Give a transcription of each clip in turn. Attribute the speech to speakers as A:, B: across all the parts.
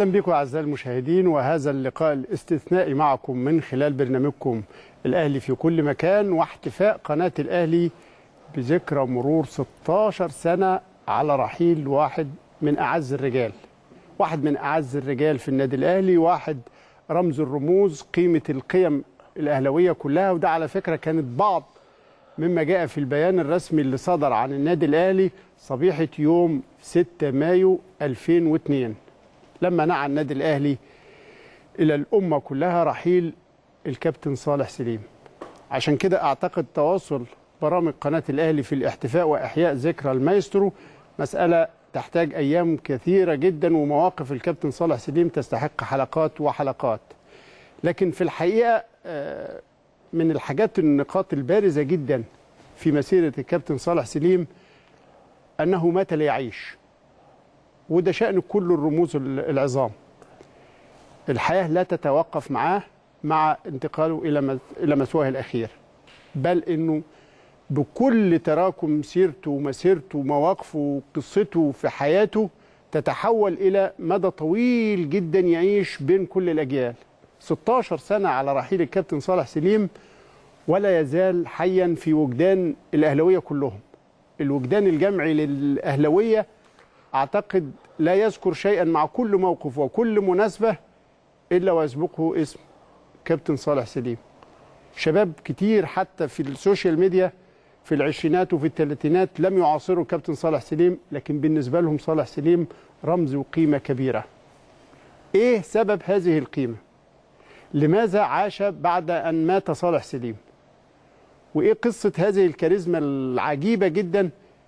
A: اهلا بكم اعزائي المشاهدين وهذا اللقاء الاستثنائي معكم من خلال برنامجكم الاهلي في كل مكان واحتفاء قناه الاهلي بذكرى مرور 16 سنه على رحيل واحد من اعز الرجال واحد من اعز الرجال في النادي الاهلي واحد رمز الرموز قيمه القيم الاهلاويه كلها وده على فكره كانت بعض مما جاء في البيان الرسمي اللي صدر عن النادي الاهلي صبيحه يوم 6 مايو 2002 لما نعى النادي الاهلي الى الامه كلها رحيل الكابتن صالح سليم عشان كده اعتقد تواصل برامج قناه الاهلي في الاحتفاء واحياء ذكرى المايسترو مساله تحتاج ايام كثيره جدا ومواقف الكابتن صالح سليم تستحق حلقات وحلقات لكن في الحقيقه آه، من الحاجات النقاط البارزه جدا في مسيره الكابتن صالح سليم انه مات ليعيش وده شأن كل الرموز العظام الحياة لا تتوقف معاه مع انتقاله إلى مس- إلى مثواه الأخير بل إنه بكل تراكم سيرته ومسيرته ومواقفه وقصته في حياته تتحول إلى مدى طويل جدا يعيش بين كل الأجيال 16 سنة على رحيل الكابتن صالح سليم ولا يزال حيا في وجدان الأهلوية كلهم الوجدان الجمعي للأهلوية اعتقد لا يذكر شيئا مع كل موقف وكل مناسبه الا ويسبقه اسم كابتن صالح سليم شباب كتير حتى في السوشيال ميديا في العشرينات وفي الثلاثينات لم يعاصروا كابتن صالح سليم لكن بالنسبه لهم صالح سليم رمز وقيمه كبيره ايه سبب هذه القيمه لماذا عاش بعد ان مات صالح سليم وايه قصه هذه الكاريزما العجيبه جدا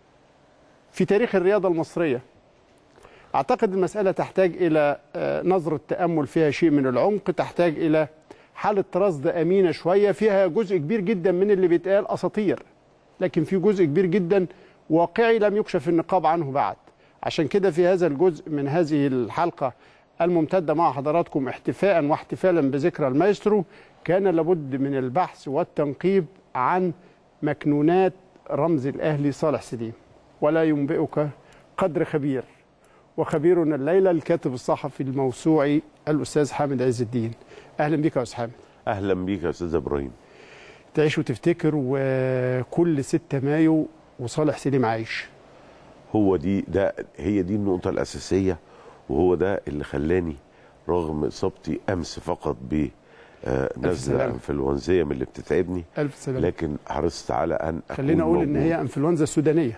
A: في تاريخ الرياضه المصريه اعتقد المساله تحتاج الى آه، نظره تامل فيها شيء من العمق تحتاج الى حاله رصد امينه شويه فيها جزء كبير جدا من اللي بيتقال اساطير لكن في جزء كبير جدا واقعي لم يكشف النقاب عنه بعد عشان كده في هذا الجزء من هذه الحلقه الممتده مع حضراتكم احتفاء واحتفالا بذكرى المايسترو كان لابد من البحث والتنقيب عن مكنونات رمز الاهلي صالح سليم ولا ينبئك قدر خبير وخبيرنا الليله الكاتب الصحفي الموسوعي الاستاذ حامد عز الدين اهلا بك يا استاذ حامد
B: اهلا بيك يا استاذ ابراهيم
A: تعيش وتفتكر وكل 6 مايو وصالح سليم عايش
B: هو دي ده هي دي النقطه الاساسيه وهو ده اللي خلاني رغم اصابتي امس فقط ب آه، نزله
A: سلامة.
B: انفلونزيه من اللي بتتعبني
A: الف سلامه
B: لكن حرصت على ان أكون
A: خلينا اقول ان
B: موجود.
A: هي انفلونزا سودانيه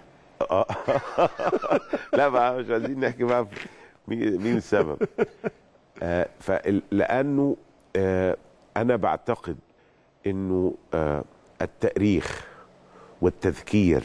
B: لا بقى مش عايزين نحكي بقى في مين مين السبب آه فال- لانه آه انا بعتقد انه آه التاريخ والتذكير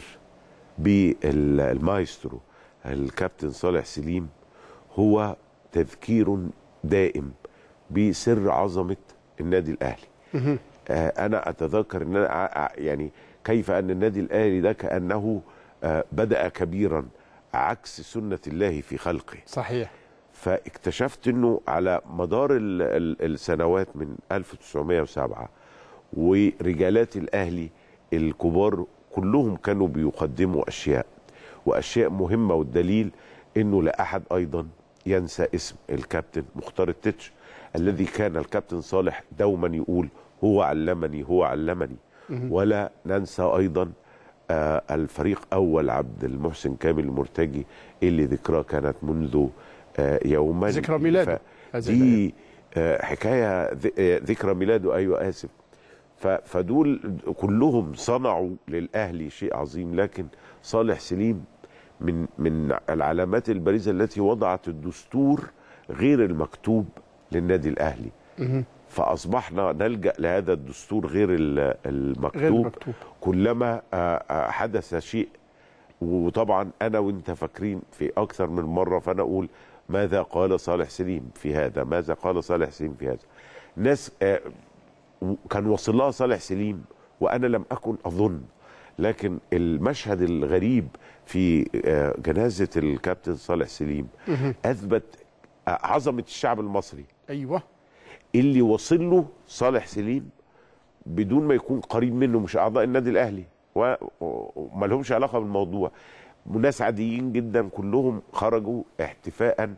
B: بالمايسترو الكابتن صالح سليم هو تذكير دائم بسر عظمه النادي الاهلي آه انا اتذكر ان أنا ع- ع- يعني كيف ان النادي الاهلي ده كانه آه بدا كبيرا عكس سنه الله في خلقه
A: صحيح
B: فاكتشفت انه على مدار ال ال السنوات من 1907 ورجالات الاهلي الكبار كلهم كانوا بيقدموا اشياء واشياء مهمه والدليل انه لا احد ايضا ينسى اسم الكابتن مختار التتش الذي كان الكابتن صالح دوما يقول هو علمني هو علمني ولا ننسى ايضا آه الفريق اول عبد المحسن كامل المرتجي اللي ذكراه كانت منذ آه يوما
A: ذكرى ميلاده. هذه
B: دي آه حكايه ذ- آه، ذكرى ميلاده ايوه اسف ف- فدول كلهم صنعوا للاهلي شيء عظيم لكن صالح سليم من من العلامات البارزه التي وضعت الدستور غير المكتوب للنادي الاهلي فاصبحنا نلجا لهذا الدستور غير ال- المكتوب,
A: غير المكتوب.
B: كلما آه، آه، حدث شيء وطبعا انا وانت فاكرين في اكثر من مره فانا اقول ماذا قال صالح سليم في هذا ماذا قال صالح سليم في هذا ناس آه، كان وصل لها صالح سليم وانا لم اكن اظن لكن المشهد الغريب في آه، جنازه الكابتن صالح سليم اثبت آه، عظمه الشعب المصري
A: ايوه
B: اللي وصل له صالح سليم بدون ما يكون قريب منه مش اعضاء النادي الاهلي و- و- وما لهمش علاقه بالموضوع ناس عاديين جدا كلهم خرجوا احتفاء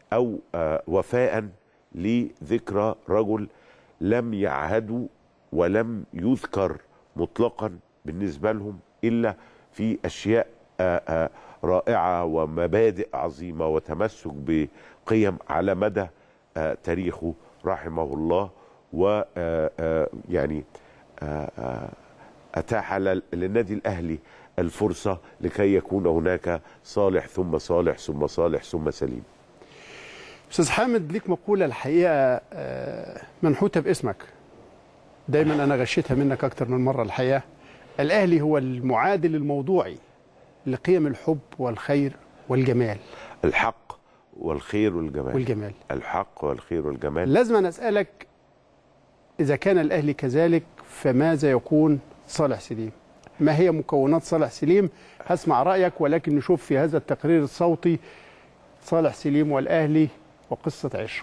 B: او آه، وفاء لذكرى رجل لم يعهدوا ولم يذكر مطلقا بالنسبه لهم الا في اشياء آه، آه، رائعه ومبادئ عظيمه وتمسك بقيم على مدى آه، تاريخه رحمه الله و آه، آه، يعني آه، آه، اتاح لل- للنادي الاهلي الفرصه لكي يكون هناك صالح ثم صالح ثم صالح ثم سليم
A: استاذ حامد ليك مقوله الحقيقه آه، منحوته باسمك دايما انا غشيتها منك اكتر من مره الحقيقه الاهلي هو المعادل الموضوعي لقيم الحب والخير والجمال
B: الحق والخير والجمال
A: والجمال
B: الحق والخير والجمال
A: لازم أنا اسالك اذا كان الاهلي كذلك فماذا يكون صالح سليم ما هي مكونات صالح سليم هسمع رايك ولكن نشوف في هذا التقرير الصوتي صالح سليم والاهلي وقصه عشق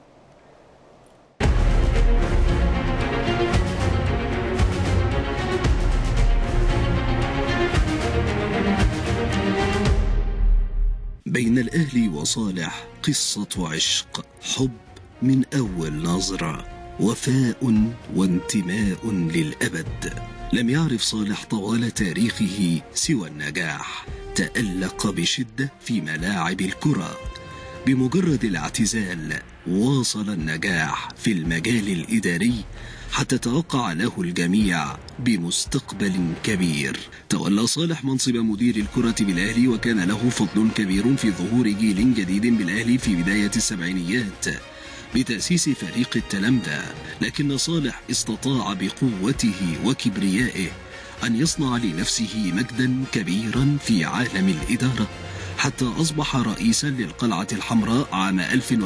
C: بين الأهلي وصالح قصة عشق حب من أول نظرة وفاء وانتماء للأبد لم يعرف صالح طوال تاريخه سوى النجاح تألق بشدة في ملاعب الكرة بمجرد الاعتزال واصل النجاح في المجال الإداري حتى توقع له الجميع بمستقبل كبير تولى صالح منصب مدير الكرة بالأهلي وكان له فضل كبير في ظهور جيل جديد بالأهلي في بداية السبعينيات بتأسيس فريق التلمذة لكن صالح استطاع بقوته وكبريائه أن يصنع لنفسه مجدا كبيرا في عالم الإدارة حتى أصبح رئيسا للقلعة الحمراء عام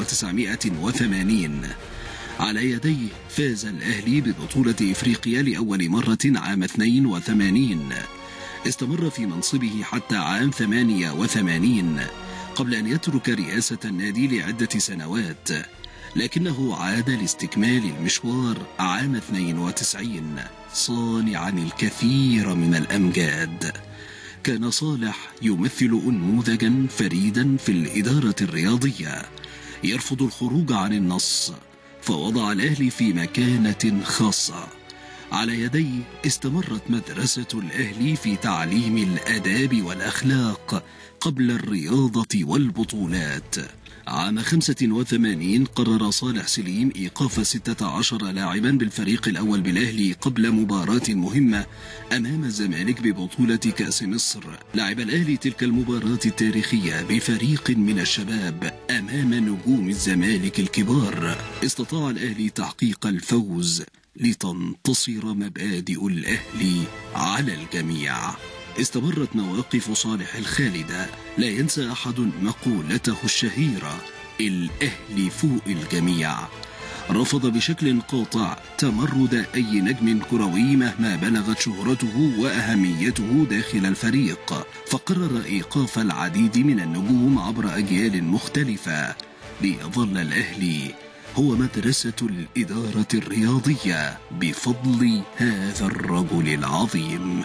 C: 1980 على يديه فاز الأهلي ببطولة إفريقيا لأول مرة عام 82 استمر في منصبه حتى عام 88 قبل أن يترك رئاسة النادي لعدة سنوات لكنه عاد لاستكمال المشوار عام 92 صانعا الكثير من الأمجاد كان صالح يمثل أنموذجا فريدا في الإدارة الرياضية يرفض الخروج عن النص فوضع الأهلي في مكانة خاصة على يديه استمرت مدرسة الأهلي في تعليم الآداب والأخلاق قبل الرياضة والبطولات عام 85 قرر صالح سليم إيقاف 16 لاعبا بالفريق الأول بالأهلي قبل مباراة مهمة أمام الزمالك ببطولة كأس مصر لعب الأهلي تلك المباراة التاريخية بفريق من الشباب أمام نجوم الزمالك الكبار استطاع الأهلي تحقيق الفوز لتنتصر مبادئ الأهلي على الجميع استمرت مواقف صالح الخالدة لا ينسى أحد مقولته الشهيرة الأهلي فوق الجميع رفض بشكل قاطع تمرد أي نجم كروي مهما بلغت شهرته وأهميته داخل الفريق فقرر إيقاف العديد من النجوم عبر أجيال مختلفة ليظل الأهلي هو مدرسة الإدارة الرياضية بفضل هذا الرجل العظيم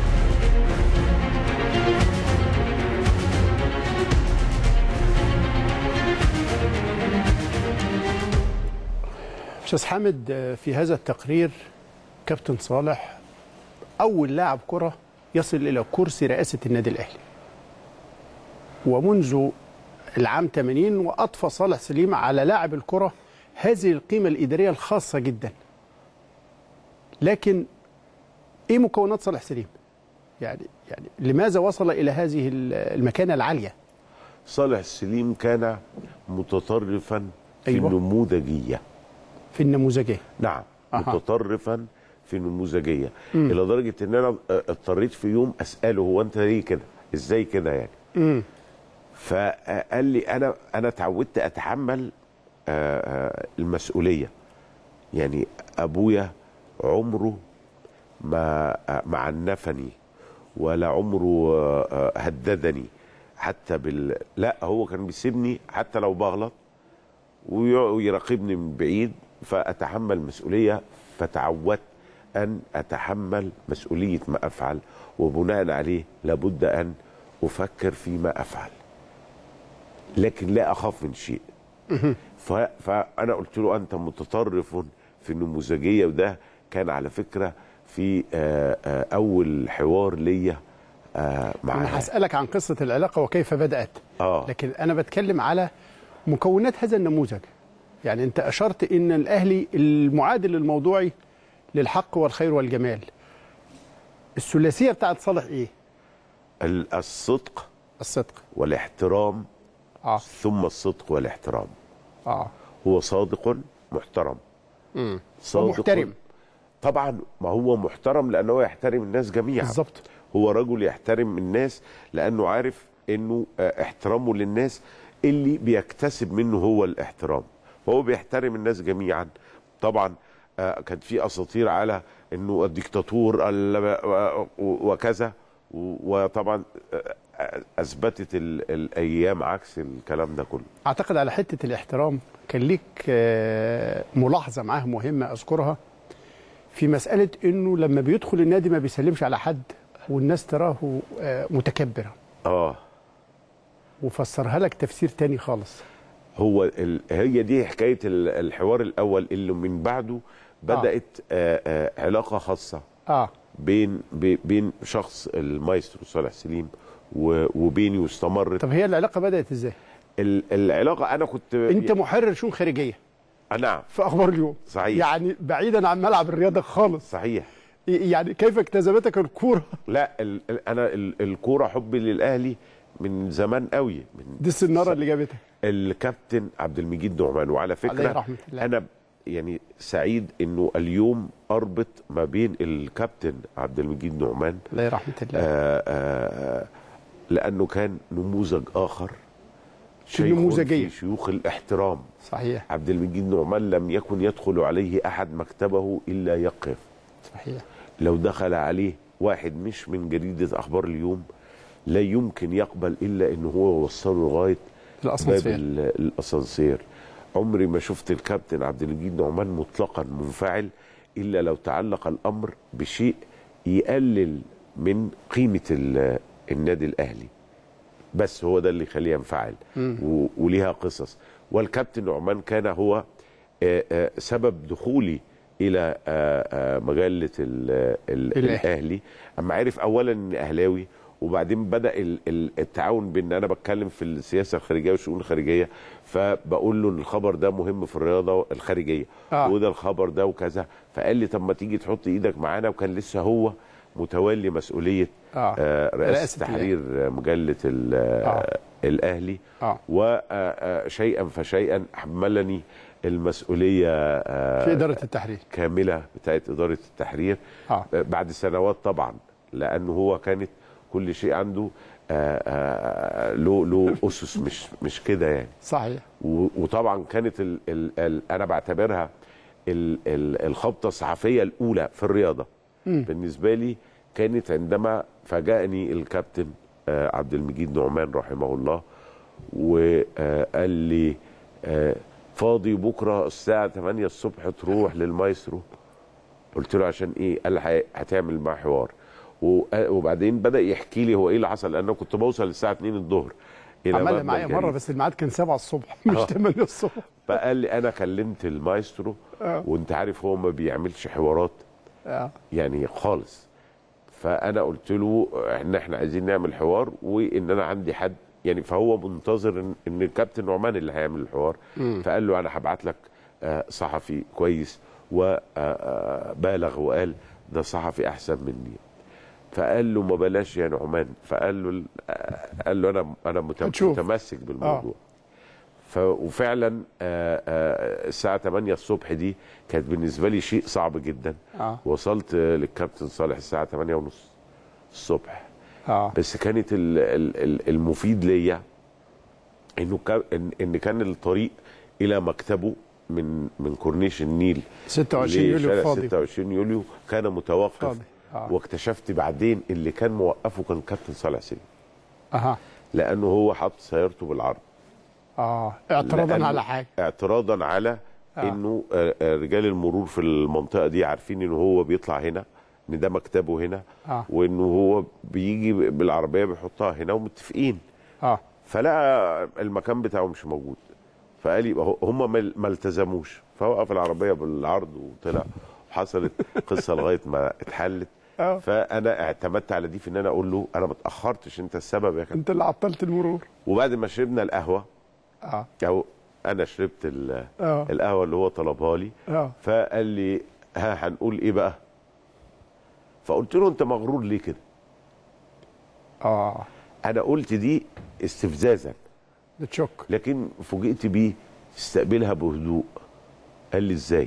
A: استاذ حامد آه، في هذا التقرير كابتن صالح اول لاعب كره يصل الى كرسي رئاسه النادي الاهلي ومنذ العام 80 واضفى صالح سليم على لاعب الكره هذه القيمه الاداريه الخاصه جدا لكن ايه مكونات صالح سليم يعني يعني لماذا وصل الى هذه المكانه العاليه
B: صالح السليم كان متطرفا في
A: أيوة.
B: النموذجيه
A: في النموذجيه
B: نعم
A: أها.
B: متطرفا في النموذجيه الى درجه ان انا اضطريت في يوم اساله هو انت ليه كده ازاي كده يعني
A: امم
B: فقال لي انا انا اتعودت اتحمل آه، آه، المسؤوليه يعني ابويا عمره ما آه، ما عنفني ولا عمره آه، آه، هددني حتى بال لا هو كان بيسيبني حتى لو بغلط وي- ويراقبني من بعيد فاتحمل مسؤوليه فتعودت ان اتحمل مسؤوليه ما افعل وبناء عليه لابد ان افكر فيما افعل لكن لا اخاف من شيء ف- فانا قلت له انت متطرف في النموذجيه وده كان على فكره في آه، آه، اول حوار ليا آه،
A: انا
B: معاه
A: هسالك عن قصه العلاقه وكيف بدات
B: اه
A: لكن انا بتكلم على مكونات هذا النموذج يعني انت اشرت ان الاهلي المعادل الموضوعي للحق والخير والجمال الثلاثيه بتاعت صالح ايه
B: ال- الصدق
A: الصدق
B: والاحترام
A: اه
B: ثم الصدق والاحترام
A: اه
B: هو صادق محترم
A: امم
B: صادق
A: ومحترم
B: طبعا ما هو محترم لانه يحترم الناس جميعا
A: بالظبط
B: هو رجل يحترم الناس لانه عارف انه آه، احترامه للناس اللي بيكتسب منه هو الاحترام فهو بيحترم الناس جميعا طبعا آه، كان في اساطير على انه الديكتاتور ال- و- وكذا و- وطبعا آه، آه، اثبتت ال- الايام عكس الكلام ده كله
A: اعتقد على حته الاحترام كان ليك آه، ملاحظه معاه مهمه اذكرها في مساله انه لما بيدخل النادي ما بيسلمش على حد والناس تراه آه، متكبرا
B: اه
A: وفسرها لك تفسير تاني خالص
B: هو ال... هي دي حكايه ال- الحوار الاول اللي من بعده بدات آه. آه علاقه خاصه
A: اه
B: بين بي- بين شخص المايسترو صالح سليم و- وبيني واستمرت
A: طب هي العلاقه بدات ازاي
B: ال- العلاقه انا كنت
A: انت محرر شؤون خارجيه
B: آه، نعم
A: في اخبار اليوم
B: صحيح.
A: يعني بعيدا عن ملعب الرياضه خالص
B: صحيح
A: يعني كيف اجتذبتك الكوره
B: لا ال... ال- انا ال- الكوره حبي للاهلي من زمان قوي من
A: دي السناره اللي جابتك
B: الكابتن عبد المجيد نعمان وعلى
A: عليه
B: فكره
A: رحمة الله.
B: انا يعني سعيد انه اليوم اربط ما بين الكابتن عبد المجيد نعمان
A: الله يرحمه الله
B: آه آه لانه كان نموذج اخر شيخ
A: النموذجية.
B: في شيوخ الاحترام
A: صحيح
B: عبد المجيد نعمان لم يكن يدخل عليه احد مكتبه الا يقف
A: صحيح
B: لو دخل عليه واحد مش من جريده اخبار اليوم لا يمكن يقبل الا ان هو يوصله لغايه باب
A: الاسانسير
B: ال- الاسانسير عمري ما شفت الكابتن عبد المجيد نعمان مطلقا منفعل الا لو تعلق الامر بشيء يقلل من قيمه ال- النادي الاهلي بس هو ده اللي يخليه ينفعل و- وليها قصص والكابتن نعمان كان هو آه، آه، سبب دخولي الى آه، آه، مجله ال- ال-
A: الأهلي.
B: الاهلي اما عرف اولا اني اهلاوي وبعدين بدا ال- ال- التعاون بان انا بتكلم في السياسه الخارجيه والشؤون الخارجيه فبقول له ان الخبر ده مهم في الرياضه الخارجيه
A: آه.
B: وده الخبر ده وكذا فقال لي طب ما تيجي تحط ايدك معانا وكان لسه هو متولي مسؤوليه
A: آه.
B: آه رئاسه
A: رئاسة
B: تحرير مجله ال-
A: آه.
B: الاهلي
A: اه
B: وشيئا فشيئا حملني المسؤوليه آه،
A: في اداره التحرير
B: كامله بتاعت اداره التحرير
A: اه
B: بعد سنوات طبعا لانه هو كانت كل شيء عنده آه، آه، له له اسس مش مش كده يعني
A: صحيح
B: و- وطبعا كانت ال ال ال انا بعتبرها ال ال الخبطه الصحفيه الاولى في الرياضه
A: مم.
B: بالنسبه لي كانت عندما فاجأني الكابتن آه، عبد المجيد نعمان رحمه الله وقال لي آه، فاضي بكره الساعه 8 الصبح تروح للمايسترو قلت له عشان ايه قال لي هتعمل معاه حوار و- وبعدين بدا يحكي لي هو ايه اللي حصل لان انا كنت بوصل الساعه 2 الظهر الى
A: عملها
B: مبنى
A: معايا
B: الجريدة.
A: مره بس الميعاد كان 7 الصبح مش
B: آه.
A: 8 الصبح
B: فقال لي انا كلمت المايسترو
A: آه.
B: وانت عارف هو ما بيعملش حوارات
A: اه
B: يعني خالص فانا قلت له ان احنا عايزين نعمل حوار وان انا عندي حد يعني فهو منتظر ان, إن الكابتن نعمان اللي هيعمل الحوار
A: مم.
B: فقال له انا هبعت لك آه، صحفي كويس وبالغ وقال ده صحفي احسن مني فقال له ما بلاش يا نعمان فقال له آه، قال له انا انا مت-
A: هتشوف.
B: متمسك بالموضوع ف وفعلا آه، آه، الساعه 8 الصبح دي كانت بالنسبه لي شيء صعب جدا
A: اه
B: وصلت للكابتن صالح الساعه 8 ونص الصبح
A: اه
B: بس كانت ال- ال- ال- المفيد ليا انه كا- ان إن كان الطريق الى مكتبه من من كورنيش النيل
A: 26 يوليو
B: لشارع
A: فاضي
B: 26 يوليو كان متوقف
A: فاضي اه
B: واكتشفت بعدين اللي كان موقفه كان كابتن صالح سليم
A: اها
B: لانه هو حط سيارته بالعرض
A: اه اعتراضا
B: لأنه-
A: على حاجه
B: اعتراضا على
A: آه.
B: انه آه، آه، رجال المرور في المنطقه دي عارفين ان هو بيطلع هنا ان ده مكتبه هنا
A: اه
B: وانه هو بيجي بالعربيه بيحطها هنا ومتفقين
A: اه
B: فلقى المكان بتاعه مش موجود فقال لي هو- هم ما ما التزموش فوقف العربيه بالعرض وطلع وحصلت قصه لغايه ما اتحلت
A: اه
B: فانا اعتمدت على دي في ان انا اقول له انا ما اتاخرتش انت السبب يا كابتن
A: انت اللي عطلت المرور
B: وبعد ما شربنا القهوه
A: اه
B: او انا شربت ال-
A: اه
B: القهوه اللي هو طلبها لي
A: اه
B: فقال لي ها هنقول ايه بقى فقلت له انت مغرور ليه كده
A: اه
B: انا قلت دي استفزازا
A: بتشك
B: لكن فوجئت بيه استقبلها بهدوء قال لي ازاي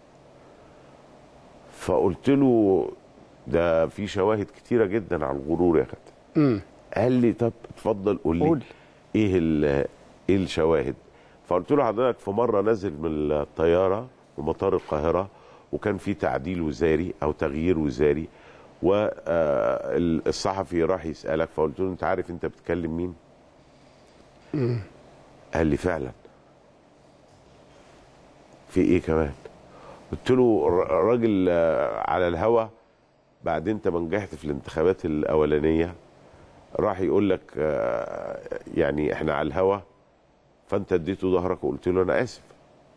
B: فقلت له ده في شواهد كتيره جدا على الغرور يا كابتن
A: امم
B: قال لي طب اتفضل قول لي
A: قول
B: ايه ال- ايه الشواهد فقلت له حضرتك في مره نازل من الطياره من مطار القاهره وكان في تعديل وزاري او تغيير وزاري والصحفي راح يسالك فقلت له انت عارف انت بتكلم مين قال لي فعلا في ايه كمان قلت له ر- راجل آه، على الهوا بعد انت ما نجحت في الانتخابات الاولانيه راح يقول لك آه، يعني احنا على الهوا فانت اديته ظهرك وقلت له انا اسف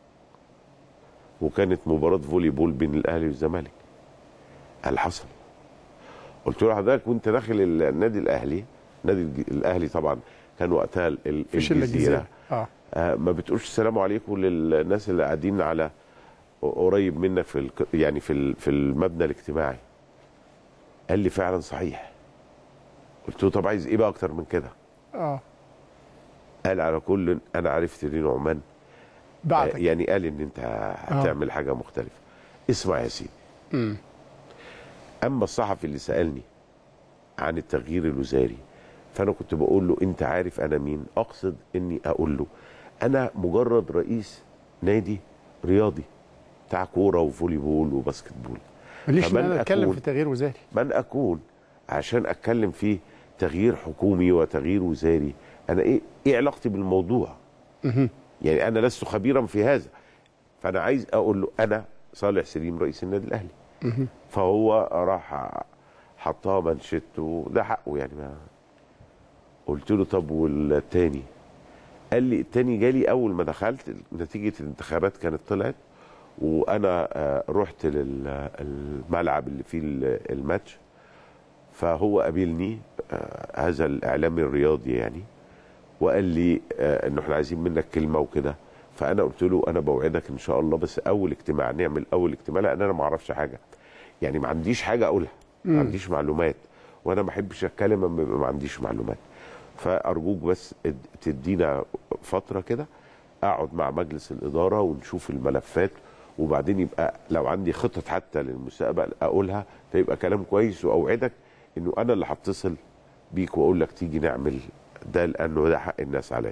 B: وكانت مباراه فولي بول بين الاهلي والزمالك قال حصل قلت له حضرتك وانت داخل النادي الاهلي نادي الج- الاهلي طبعا كان وقتها ال- ال-
A: مفيش الا
B: الجزيره
A: الجزيره اه
B: آه، ما بتقولش السلام عليكم للناس اللي قاعدين على قريب منك في الك- يعني في ال- في المبنى الاجتماعي قال لي فعلا صحيح قلت له طب عايز ايه بقى اكتر من كده
A: اه
B: قال على كل انا عرفت ليه نعمان آه،
A: بعتك
B: يعني قال ان انت هتعمل حاجه مختلفه اسمع يا سيدي
A: امم
B: اما الصحفي اللي سالني عن التغيير الوزاري فانا كنت بقول له انت عارف انا مين اقصد اني اقول له انا مجرد رئيس نادي رياضي بتاع كوره وفولي بول وباسكت بول
A: ماليش ان
B: فمن
A: انا اتكلم
B: أكون-
A: في تغيير وزاري
B: من اكون عشان اتكلم في تغيير حكومي وتغيير وزاري انا ايه ايه علاقتي بالموضوع
A: مهم.
B: يعني انا لست خبيرا في هذا فانا عايز اقول له انا صالح سليم رئيس النادي الاهلي
A: مهم.
B: فهو راح حطها منشط وده حقه يعني ما قلت له طب والتاني قال لي التاني جالي اول ما دخلت نتيجه الانتخابات كانت طلعت وانا آه، رحت للملعب اللي فيه ال- الماتش فهو قابلني آه، هذا الاعلامي الرياضي يعني وقال لي آه، انه احنا عايزين منك كلمه وكده فانا قلت له انا بوعدك ان شاء الله بس اول اجتماع نعمل اول اجتماع لان انا ما اعرفش حاجه يعني ما عنديش حاجه اقولها ما عنديش معلومات وانا ما بحبش اتكلم لما يبقى ما عنديش معلومات فارجوك بس اد- تدينا فتره كده اقعد مع مجلس الاداره ونشوف الملفات وبعدين يبقى لو عندي خطط حتى للمستقبل اقولها فيبقى كلام كويس واوعدك انه انا اللي هتصل بيك واقول لك تيجي نعمل ده لانه ده حق الناس عليا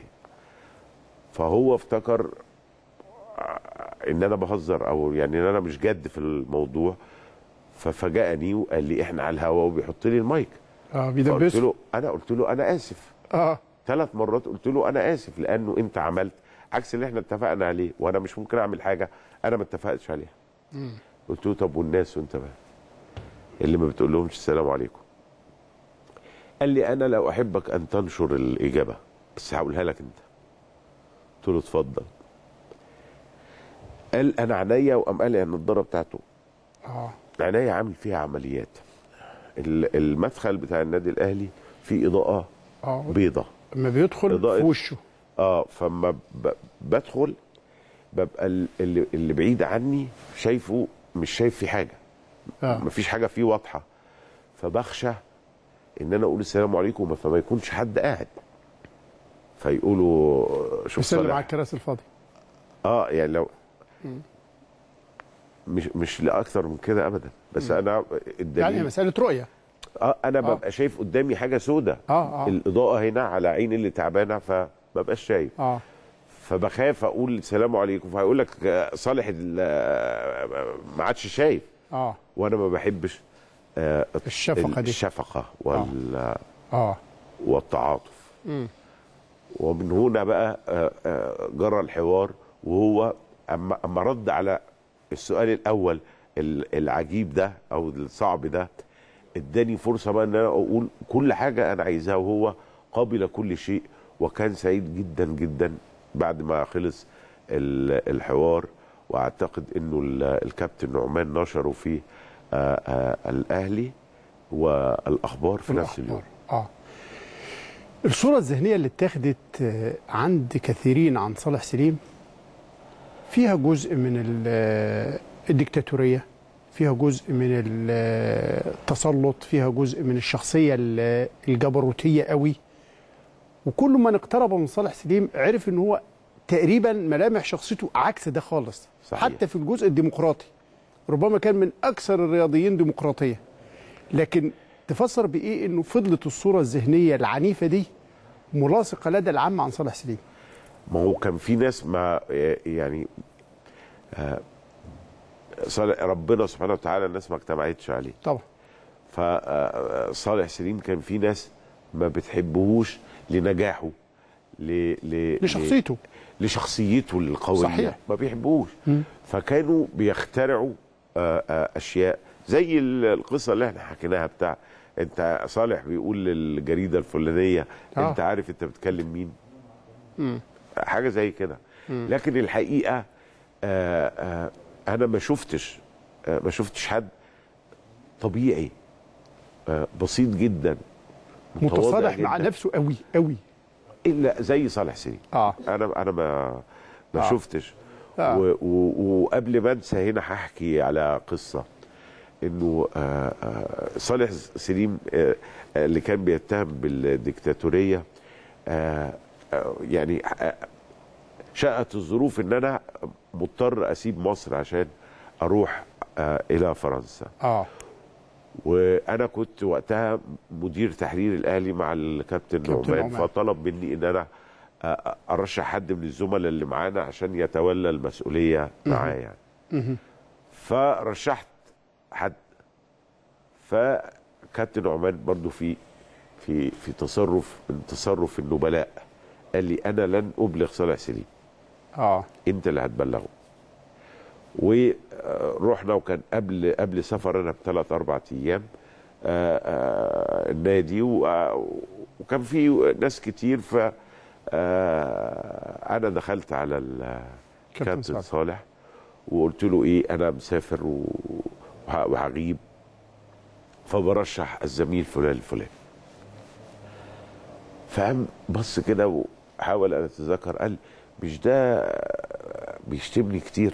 B: فهو افتكر ان انا بهزر او يعني ان انا مش جد في الموضوع ففاجأني وقال لي احنا على الهوا وبيحط لي المايك
A: اه
B: فقلت
A: بيدبسوا
B: له انا قلت له انا اسف
A: اه
B: ثلاث مرات قلت له انا اسف لانه انت عملت عكس اللي احنا اتفقنا عليه وانا مش ممكن اعمل حاجه انا ما اتفقتش عليها قلت له طب والناس وانت بقى اللي ما بتقول لهمش السلام عليكم قال لي انا لو احبك ان تنشر الاجابه بس هقولها لك انت قلت له اتفضل قال انا عينيا وقام قال لي النضاره بتاعته
A: اه
B: عينيا عامل فيها عمليات ال- المدخل بتاع النادي الاهلي فيه اضاءه
A: اه
B: بيضه
A: لما بيدخل
B: إضاءة.
A: في وشه
B: اه فما ب- بدخل ببقى ال- اللي, اللي بعيد عني شايفه مش شايف فيه حاجه
A: اه
B: مفيش حاجه فيه واضحه فبخشى ان انا اقول السلام عليكم فما يكونش حد قاعد فيقولوا شوف
A: بيسلم على
B: صالح
A: الكراسي الفاضيه
B: اه يعني لو مش مش لاكثر من كده ابدا بس انا
A: يعني
B: الدليل
A: مساله رؤيه
B: اه انا
A: آه.
B: ببقى شايف قدامي حاجه سودة
A: اه اه
B: الاضاءه هنا على عين اللي تعبانه فمبقاش شايف
A: اه
B: فبخاف اقول السلام عليكم فهيقول لك آه، صالح ال- آه، ما عادش شايف
A: اه
B: وانا ما بحبش آه،
A: الشفقه دي
B: الشفقه وال
A: اه
B: والتعاطف
A: مم.
B: ومن هنا بقى آه، آه، جرى الحوار وهو اما اما رد على السؤال الاول ال- العجيب ده او الصعب ده اداني فرصه بقى ان انا اقول كل حاجه انا عايزها وهو قابل كل شيء وكان سعيد جدا جدا بعد ما خلص ال- الحوار واعتقد انه ال- الكابتن نعمان نشره في آه، آه، الاهلي والاخبار في نفس اليوم
A: اه الصورة الذهنية اللي اتاخدت آه، عند كثيرين عن صالح سليم فيها جزء من ال- آه، الديكتاتورية فيها جزء من ال- آه، التسلط فيها جزء من الشخصية ال- الجبروتية قوي وكل من اقترب من صالح سليم عرف ان هو تقريبا ملامح شخصيته عكس ده خالص
B: صحيح.
A: حتى في الجزء الديمقراطي ربما كان من اكثر الرياضيين ديمقراطيه لكن تفسر بايه انه فضلت الصوره الذهنيه العنيفه دي ملاصقه لدى العامه عن صالح سليم
B: ما هو كان في ناس ما يعني آه، صالح ربنا سبحانه وتعالى الناس ما اجتمعتش عليه
A: طبعا
B: فصالح سليم كان في ناس ما بتحبهوش لنجاحه ل... ل...
A: لشخصيته
B: لشخصيته القويه
A: صحيح.
B: ما بيحبوش فكانوا بيخترعوا آه، آه، اشياء زي ال- القصه اللي احنا حكيناها بتاع انت صالح بيقول للجريده الفلانيه
A: آه.
B: انت عارف انت بتكلم مين حاجه زي كده لكن الحقيقه آه، آه، انا ما شفتش آه، ما شفتش حد طبيعي آه، بسيط جدا متواضع
A: متصالح مع
B: جداً،
A: نفسه قوي قوي
B: الا زي صالح سليم
A: اه
B: انا انا ما ما
A: آه.
B: شفتش
A: آه.
B: و- و- وقبل ما انسى هنا هحكي على قصه انه آه، آه، صالح سليم آه، آه، اللي كان بيتهم بالديكتاتوريه آه، آه، يعني آه، شاءت الظروف ان انا مضطر اسيب مصر عشان اروح آه، الى فرنسا
A: اه
B: وانا كنت وقتها مدير تحرير الاهلي مع الكابتن
A: كابتن
B: نعمان
A: نعمان.
B: فطلب مني ان انا أ- ارشح حد من الزملاء اللي معانا عشان يتولى المسؤوليه معاه يعني فرشحت حد فكابتن نعمان برضو في في في تصرف من تصرف النبلاء قال لي انا لن ابلغ صالح سليم
A: اه
B: انت اللي هتبلغه ورحنا وكان قبل قبل سفر انا بثلاث اربع ايام آه، آه، النادي و- آه، وكان في ناس كتير ف آه، انا دخلت على ال-
A: كابتن
B: كابتن
A: صالح.
B: صالح وقلت له ايه انا مسافر و- وه- وهغيب فبرشح الزميل فلان الفلاني فقام بص كده وحاول ان اتذكر قال مش ده بيشتمني كتير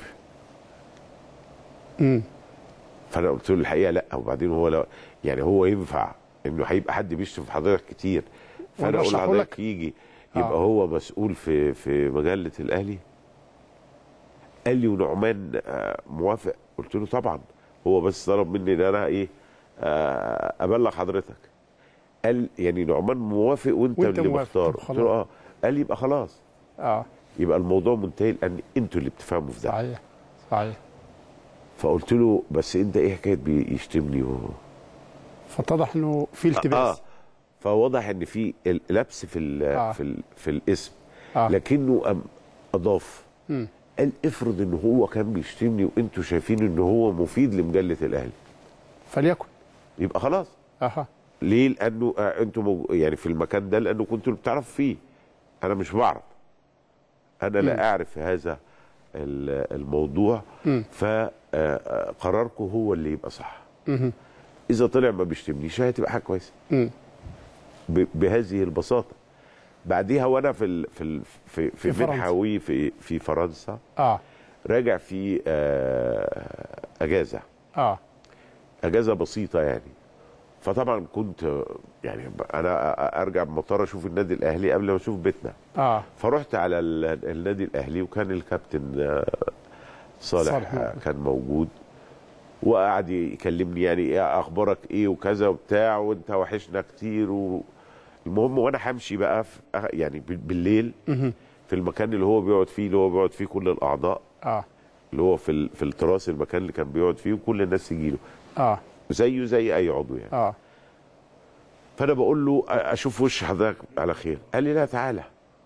A: امم
B: فانا قلت له الحقيقه لا وبعدين هو لا يعني هو ينفع انه هيبقى حد بيشتم في حضرتك كتير فانا اقول
A: ورشحه
B: لحضرتك
A: لك.
B: يجي يبقى
A: آه.
B: هو مسؤول في في مجله الاهلي قال لي ونعمان آه، موافق قلت له طبعا هو بس طلب مني ان انا ايه آه، ابلغ حضرتك قال يعني نعمان موافق وانت,
A: وأنت
B: اللي
A: موافق.
B: مختار
A: طب
B: قلت له اه قال لي يبقى خلاص
A: اه
B: يبقى الموضوع منتهي لان انتوا اللي بتفهموا في ده
A: صحيح صحيح
B: فقلت له بس انت ايه حكايه بيشتمني و...
A: فاتضح انه في
B: اه
A: التباس
B: فواضح ان في لبس في ال
A: آه.
B: في ال في الاسم
A: آه.
B: لكنه أم اضاف
A: مم.
B: قال افرض ان هو كان بيشتمني وانتوا شايفين ان هو مفيد لمجله الاهلي
A: فليكن
B: يبقى خلاص
A: اها
B: ليه لانه آه انتوا مو- يعني في المكان ده لانه كنتوا اللي بتعرفوا فيه انا مش بعرف انا لا اعرف هذا ال- الموضوع فقراركم هو اللي يبقى صح
A: مهم.
B: اذا طلع ما بيشتمنيش هتبقى حاجه كويسه
A: مم.
B: ب- بهذه البساطه بعديها وانا في ال في ال في في,
A: في فرنسا.
B: منحوي في في فرنسا
A: اه
B: راجع في آه، اجازه
A: اه
B: اجازه بسيطه يعني فطبعا كنت آه، يعني ب- انا أ- ارجع من المطار اشوف النادي الاهلي قبل ما اشوف بيتنا
A: اه
B: فرحت على ال- النادي الاهلي وكان الكابتن آه، صالح,
A: صالح
B: آه،
A: موجود.
B: كان موجود وقعد يكلمني يعني ايه اخبارك ايه وكذا وبتاع وانت وحشنا كتير و... المهم وانا همشي بقى في يعني بال- بالليل في المكان اللي هو بيقعد فيه اللي هو بيقعد فيه كل الاعضاء
A: اه
B: اللي هو في ال- في التراس المكان اللي كان بيقعد فيه وكل الناس يجي له
A: اه
B: زيه زي اي عضو يعني
A: اه
B: فانا بقول له أ- اشوف وش حضرتك على خير قال لي لا تعالى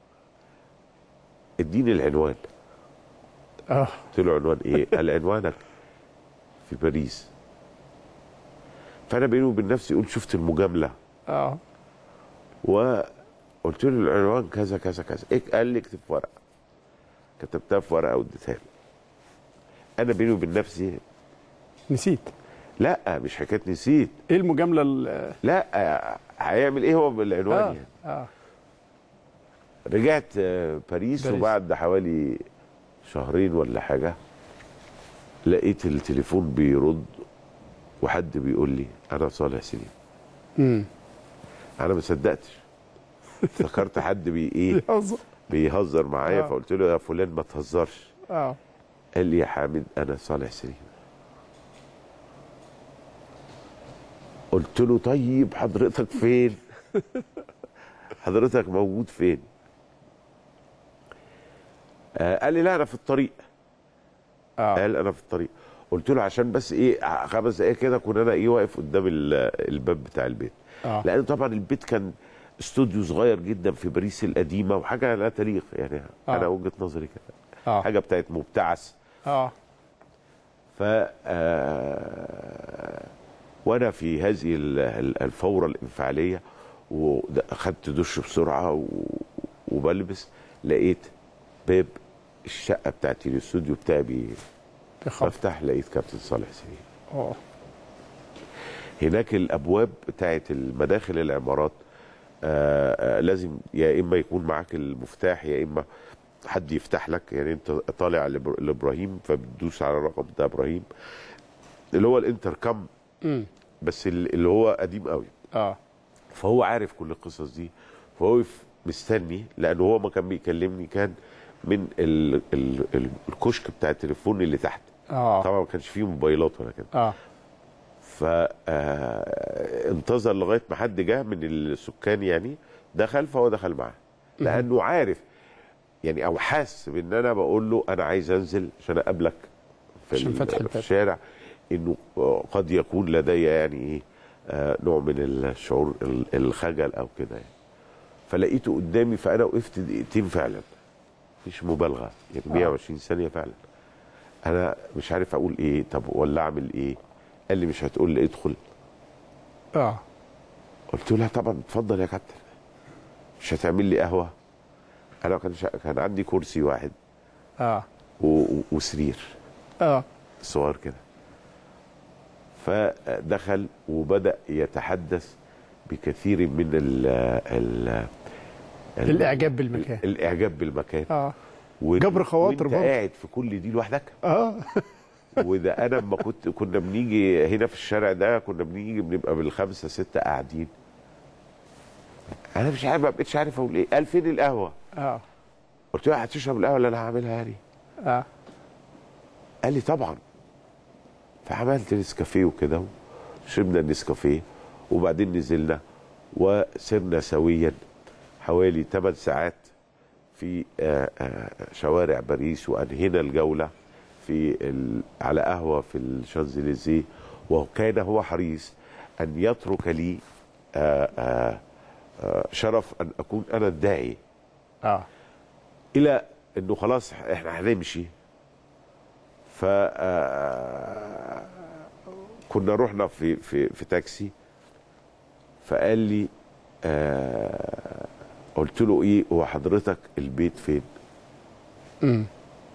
B: اديني العنوان
A: اه
B: قلت له عنوان ايه قال عنوانك في باريس فانا بيني وبين نفسي قلت شفت المجامله
A: اه
B: وقلت له العنوان كذا كذا كذا إيه قال لي اكتب في ورقه كتبتها في ورقه واديتها له انا بيني وبين نفسي
A: نسيت
B: لا مش حكايه نسيت
A: ايه المجامله ال-
B: لا هيعمل ايه هو بالعنوان
A: اه
B: يعني
A: اه
B: رجعت آه، باريس,
A: باريس.
B: وبعد حوالي شهرين ولا حاجه لقيت التليفون بيرد وحد بيقول لي انا صالح سليم
A: امم
B: انا ما صدقتش افتكرت حد بي ايه
A: يهزر
B: بيهزر معايا
A: آه.
B: فقلت له يا فلان ما تهزرش
A: اه
B: قال لي يا حامد انا صالح سليم قلت له طيب حضرتك فين حضرتك موجود فين آه قال لي لا انا في الطريق
A: اه
B: قال انا في الطريق قلت له عشان بس ايه خمس دقايق كده كنا انا ايه واقف قدام ال- الباب بتاع البيت
A: اه
B: لان طبعا البيت كان استوديو صغير جدا في باريس القديمه وحاجه لا تاريخ يعني
A: آه.
B: انا وجهه نظري كده
A: اه
B: حاجه بتاعت مبتعث
A: اه
B: ف آه، وانا في هذه ال- ال- الفوره الانفعاليه واخدت دش بسرعه و- وبلبس لقيت باب الشقه بتاعتي الاستوديو بتاعي بي-
A: بخط
B: بفتح لقيت كابتن صالح سليم
A: اه
B: هناك الابواب بتاعت المداخل العمارات آه، آه، لازم يا اما يكون معاك المفتاح يا اما حد يفتح لك يعني انت طالع لإبر- لابراهيم فبتدوس على الرقم بتاع ابراهيم اللي هو الانتركم
A: امم
B: بس ال- اللي هو قديم قوي
A: اه
B: فهو عارف كل القصص دي فهو يف- مستني لان هو ما كان بيكلمني كان من ال ال ال الكشك بتاع التليفون اللي تحت
A: اه
B: طبعا ما كانش فيه موبايلات ولا كده
A: اه
B: فانتظر لغايه ما حد جه من السكان يعني دخل فهو دخل معاه لانه عارف يعني او حاسس بان انا بقول له انا عايز انزل عشان اقابلك في,
A: عشان
B: ال-
A: فتح
B: في
A: الباب.
B: الشارع انه قد يكون لدي يعني ايه آه، نوع من الشعور ال- الخجل او كده يعني فلقيته قدامي فانا وقفت دقيقتين فعلا مفيش مبالغه يعني 120 ثانيه فعلا انا مش عارف اقول ايه طب ولا اعمل ايه قال لي مش هتقول لي ادخل
A: اه
B: قلت له لا طبعا اتفضل يا كابتن مش هتعمل لي قهوه انا كان شا... كان عندي كرسي واحد
A: اه
B: و... و... وسرير
A: اه
B: صغير كده فدخل وبدا يتحدث بكثير من ال... ال... ال...
A: الاعجاب بالمكان
B: الاعجاب بالمكان
A: اه
B: وإن-
A: جبر خواطر
B: وانت
A: برضه.
B: قاعد في كل دي لوحدك
A: اه
B: وده انا لما كنت كنا بنيجي هنا في الشارع ده كنا بنيجي بنبقى بالخمسه سته قاعدين انا مش عارف ما بقتش عارف اقول ايه قال فين القهوه
A: اه
B: قلت له هتشرب القهوه اللي انا هعملها يعني
A: اه
B: قال لي طبعا فعملت نسكافيه وكده شربنا النسكافيه وبعدين نزلنا وسرنا سويا حوالي 8 ساعات في آه، آه، شوارع باريس وانهينا الجوله في ال... على قهوه في الشانزليزيه وكان هو حريص ان يترك لي آه، آه، آه، شرف ان اكون انا الداعي
A: اه
B: الى انه خلاص احنا هنمشي ف آه، كنا رحنا في في في تاكسي فقال لي آه قلت له ايه هو حضرتك البيت فين
A: امم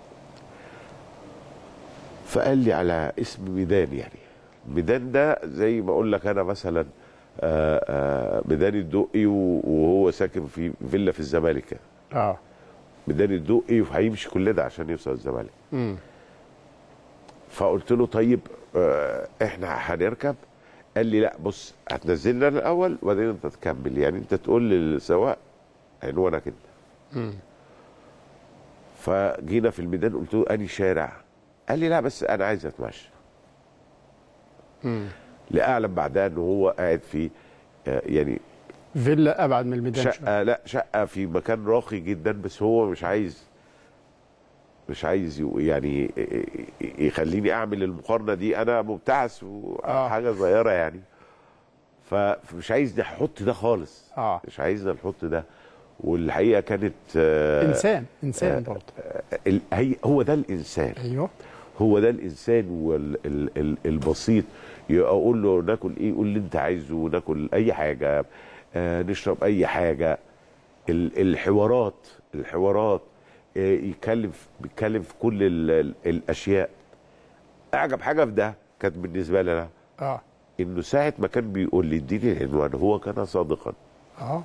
B: فقال لي على اسم ميدان يعني ميدان ده زي ما اقول لك انا مثلا آه، آه، ميدان الدقي و- وهو ساكن في فيلا في الزمالك
A: اه
B: ميدان الدقي وهيمشي كل ده عشان يوصل الزمالك
A: امم
B: فقلت له طيب آه، احنا هنركب قال لي لا بص هتنزلنا الاول وبعدين انت تكمل يعني انت تقول للسواق عنوانك انت
A: امم
B: فجينا في الميدان قلت له اني شارع قال لي لا بس انا عايز اتمشى
A: امم
B: لاعلم بعدها ان هو قاعد في آه، يعني
A: فيلا ابعد من الميدان شويه
B: شقه لا شقه في مكان راقي جدا بس هو مش عايز مش عايز ي- يعني يخليني اعمل المقارنه دي انا مبتعث
A: آه.
B: وحاجه صغيره يعني ف- فمش عايز نحط ده خالص
A: اه
B: مش عايزنا نحط ده والحقيقه كانت آه،
A: انسان انسان برضه
B: ال- هي هو ده الانسان
A: ايوه
B: هو ده الانسان والبسيط اقول له ناكل ايه قول اللي انت عايزه ناكل اي حاجه آه نشرب اي حاجه ال- الحوارات الحوارات يتكلم في- بيتكلم في كل ال ال الاشياء اعجب حاجه في ده كانت بالنسبه لي انا
A: اه
B: انه ساعه ما كان بيقول لي اديني العنوان هو كان صادقا
A: اه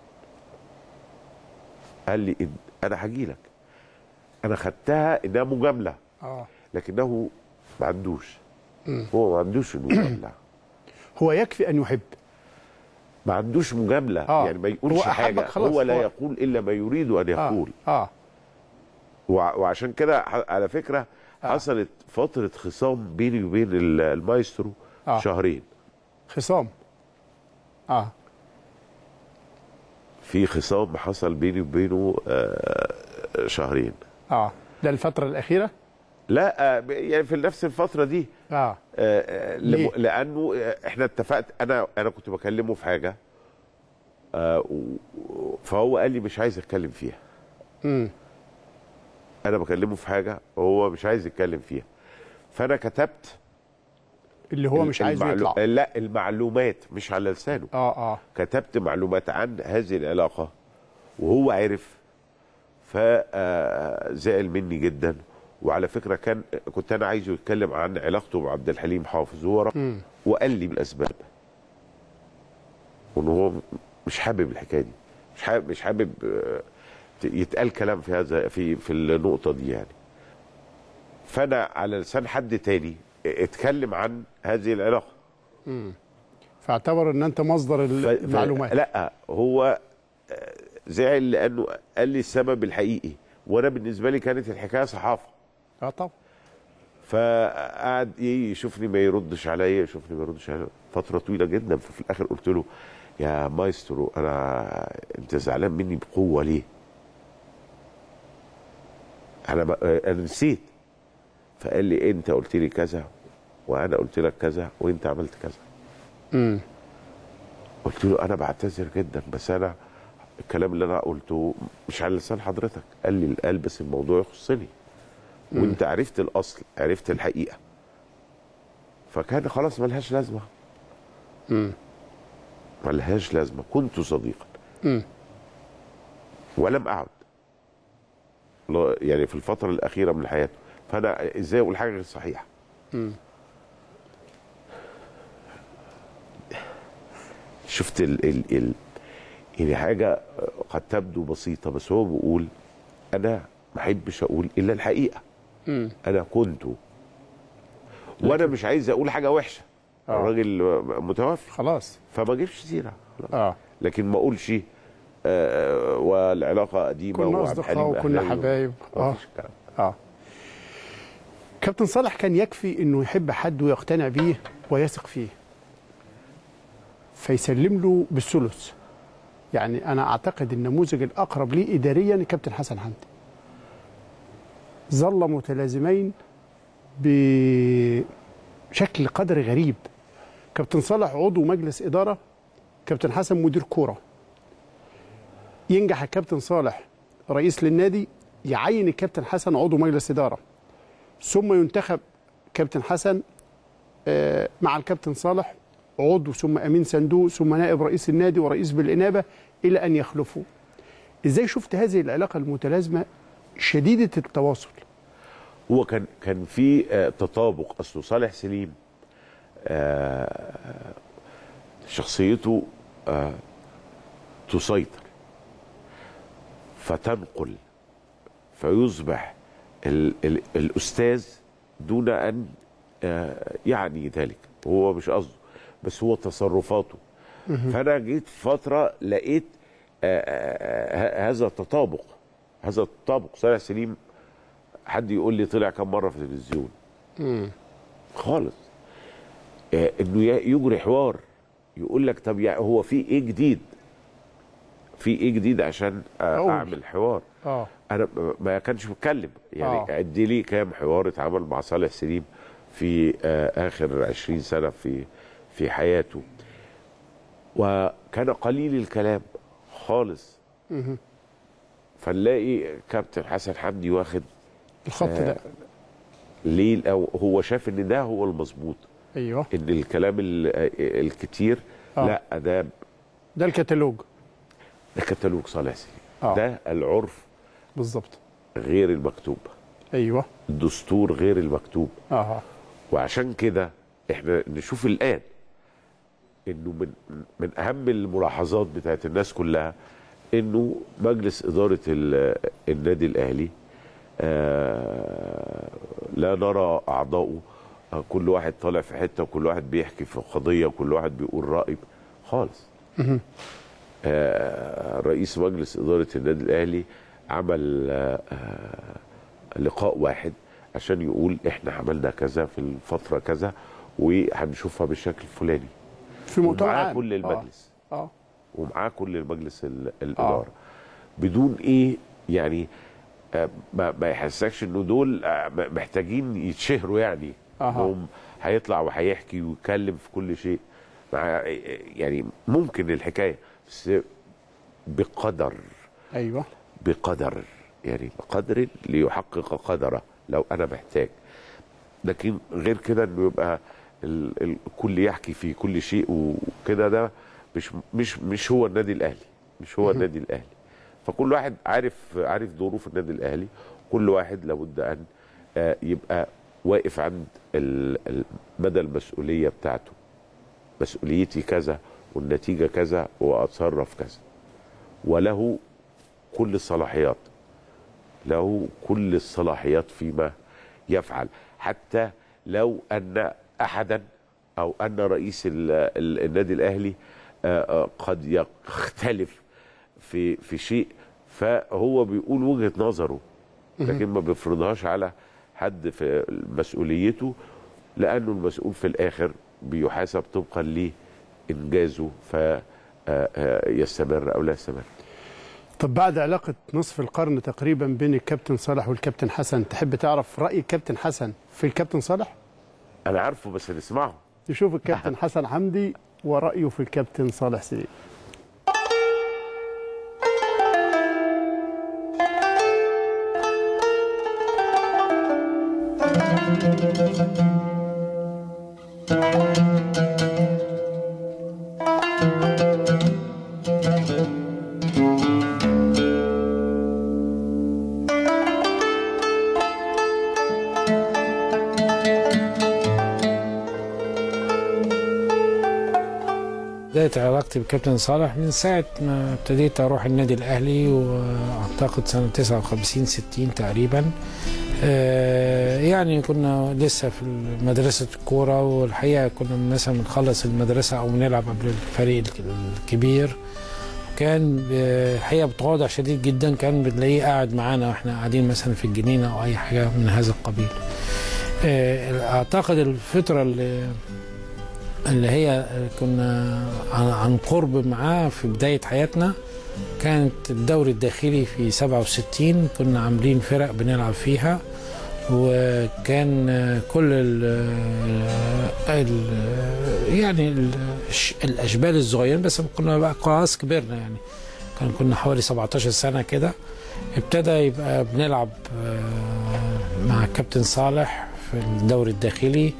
B: قال لي إن انا هجي لك انا خدتها انها مجامله
A: اه
B: لكنه ما عندوش هو ما عندوش المجامله
A: هو يكفي ان يحب
B: ما عندوش مجامله
A: آه.
B: يعني ما
A: هو
B: يقولش
A: أحبك
B: حاجه
A: خلاص،
B: هو لا
A: هو-
B: يقول الا ما يريد ان
A: اه
B: يقول
A: اه
B: وع- وعشان كده ح- على فكره
A: آه.
B: حصلت فتره خصام بيني وبين ال- المايسترو
A: آه.
B: شهرين
A: خصام اه
B: في خصام حصل بيني وبينه آه، شهرين
A: اه ده الفترة الأخيرة
B: لا آه، يعني في نفس الفتره دي
A: اه
B: آه، آه،
A: ليه؟
B: لم- لانه آه، احنا اتفقت انا انا كنت بكلمه في حاجه آه، و- فهو قال لي مش عايز اتكلم فيها
A: امم
B: انا بكلمه في حاجه وهو مش عايز يتكلم فيها فانا كتبت
A: اللي هو مش عايز
B: المعلو-
A: يطلع
B: لا المعلومات مش على لسانه
A: اه اه
B: كتبت معلومات عن هذه العلاقه وهو عرف فزعل مني جدا وعلى فكره كان كنت انا عايزه يتكلم عن علاقته بعبد الحليم حافظ هو رفض
A: مم.
B: وقال لي الاسباب وان هو مش حابب الحكايه دي مش حابب مش حابب آه، يتقال كلام في هذا في في النقطه دي يعني فانا على لسان حد تاني اتكلم عن هذه العلاقه
A: فاعتبر ان انت مصدر
B: ف- ف-
A: المعلومات
B: لا هو آه، زعل لانه قال لي السبب الحقيقي وانا بالنسبه لي كانت الحكايه صحافه
A: اه طبعا
B: فقعد ايه يشوفني ما يردش عليا يشوفني ما يردش عليا فتره طويله جدا ففي الاخر قلت له يا مايسترو انا انت زعلان مني بقوه ليه؟ انا ب... انا نسيت فقال لي انت قلت لي كذا وانا قلت لك كذا وانت عملت كذا
A: امم
B: قلت له انا بعتذر جدا بس انا الكلام اللي انا قلته مش على لسان حضرتك قال لي قال بس الموضوع يخصني وانت عرفت الاصل عرفت الحقيقه فكان خلاص ملهاش لازمه
A: امم
B: ملهاش لازمه كنت صديقا
A: امم
B: ولم اعد لا- يعني في الفتره الاخيره من حياته فانا ازاي اقول حاجه غير صحيحه
A: امم
B: شفت ال ال ال يعني حاجه قد تبدو بسيطه بس هو بيقول انا ما احبش اقول الا الحقيقه
A: امم
B: انا كنت وانا مش عايز اقول حاجه وحشه
A: آه.
B: الراجل متوفي
A: خلاص
B: فما اجيبش سيره
A: اه
B: لكن ما اقولش آه والعلاقه قديمه
A: كنا
B: وعبد
A: اصدقاء
B: الحليم
A: وكنا
B: أهلاوي.
A: حبايب اه
B: مفيش الكلام
A: اه كابتن صالح كان يكفي انه يحب حد ويقتنع بيه ويثق فيه فيسلم له بالثلث يعني انا اعتقد النموذج الاقرب ليه اداريا الكابتن حسن حمدي ظل متلازمين بشكل قدري غريب كابتن صالح عضو مجلس اداره كابتن حسن مدير كوره ينجح الكابتن صالح رئيس للنادي يعين الكابتن حسن عضو مجلس اداره ثم ينتخب كابتن حسن آه، مع الكابتن صالح عضو ثم امين صندوق ثم نائب رئيس النادي ورئيس بالانابه الى ان يخلفوا ازاي شفت هذه العلاقه المتلازمه شديده التواصل
B: هو كان كان في آه، تطابق اصله صالح سليم آه، شخصيته آه، تسيطر فتنقل فيصبح ال ال الاستاذ دون ان آه، يعني ذلك هو مش قصده بس هو تصرفاته فانا جيت في فتره لقيت آه، آه، آه، هذا التطابق هذا التطابق صالح سليم حد يقول لي طلع كم مره في التلفزيون خالص آه، انه ي- يجري حوار يقول لك طب يعني هو في ايه جديد في ايه جديد عشان آه،
A: أقول.
B: اعمل حوار
A: اه
B: انا م- ما كانش بتكلم يعني
A: آه.
B: عد لي كام حوار اتعمل مع صالح سليم في آه، اخر 20 سنه في في حياته وكان قليل الكلام خالص فنلاقي كابتن حسن حمدي واخد
A: الخط ده
B: ليه الأو- هو شاف ان ده هو المظبوط
A: ايوه
B: ان الكلام ال- الكتير
A: آه.
B: لا ده
A: ده الكتالوج
B: ده كتالوج صالح سليم
A: آه.
B: ده العرف
A: بالظبط
B: غير المكتوب
A: ايوه
B: الدستور غير المكتوب
A: اه
B: وعشان كده احنا نشوف الان انه من من اهم الملاحظات بتاعت الناس كلها انه مجلس اداره ال- النادي الاهلي آه لا نرى اعضائه آه كل واحد طالع في حته وكل واحد بيحكي في قضيه وكل واحد بيقول راي خالص آه رئيس مجلس اداره النادي الاهلي عمل آه آه لقاء واحد عشان يقول احنا عملنا كذا في الفتره كذا وهنشوفها بالشكل الفلاني
A: في مؤتمر
B: ومعاه
A: عام.
B: كل
A: آه.
B: المجلس
A: اه
B: ومعاه كل المجلس ال- الاداره بدون ايه يعني آه، ما, ما يحسكش انه دول آه، م- محتاجين يتشهروا يعني
A: أها.
B: انهم هيطلع وهيحكي ويتكلم في كل شيء مع يعني ممكن الحكايه بس بقدر
A: ايوه
B: بقدر يعني بقدر ليحقق قدره لو انا محتاج لكن غير كده انه يبقى ال- ال- الكل يحكي في كل شيء وكده ده مش مش مش هو النادي الاهلي مش هو النادي الاهلي فكل واحد عارف عارف دوره في النادي الاهلي كل واحد لابد ان آه، يبقى واقف عند ال- ال- مدى المسؤوليه بتاعته مسؤوليتي كذا والنتيجه كذا واتصرف كذا وله كل الصلاحيات له كل الصلاحيات فيما يفعل حتى لو ان احدا او ان رئيس ال- ال- النادي الاهلي آه، آه، قد يختلف في في شيء فهو بيقول وجهه نظره لكن ما بيفرضهاش على حد في مسؤوليته لانه المسؤول في الاخر بيحاسب طبقا لانجازه فيستمر او لا يستمر
A: طب بعد علاقة نصف القرن تقريبا بين الكابتن صالح والكابتن حسن تحب تعرف رأي الكابتن حسن في الكابتن صالح؟
B: انا عارفه بس نسمعه
A: نشوف الكابتن حسن حمدي ورأيه في الكابتن صالح سليم
D: بداية علاقتي بالكابتن صالح من ساعة ما ابتديت أروح النادي الأهلي وأعتقد سنة 59 60 تقريبا آه، يعني كنا لسه في مدرسة الكورة والحقيقة كنا مثلا بنخلص المدرسة أو بنلعب قبل الفريق الكبير كان ب- الحقيقة بتواضع شديد جدا كان بنلاقيه قاعد معانا واحنا قاعدين مثلا في الجنينة أو أي حاجة من هذا القبيل آه، أعتقد الفترة اللي اللي هي كنا عن- عن قرب معاه في بداية حياتنا كانت الدوري الداخلي في 67 كنا عاملين فرق بنلعب فيها وكان كل ال ال يعني ال الاشبال الصغيرين بس كنا بقى خلاص كبرنا يعني كان كنا حوالي 17 سنه كده ابتدى يبقى بنلعب آه، مع الكابتن صالح في الدوري الداخلي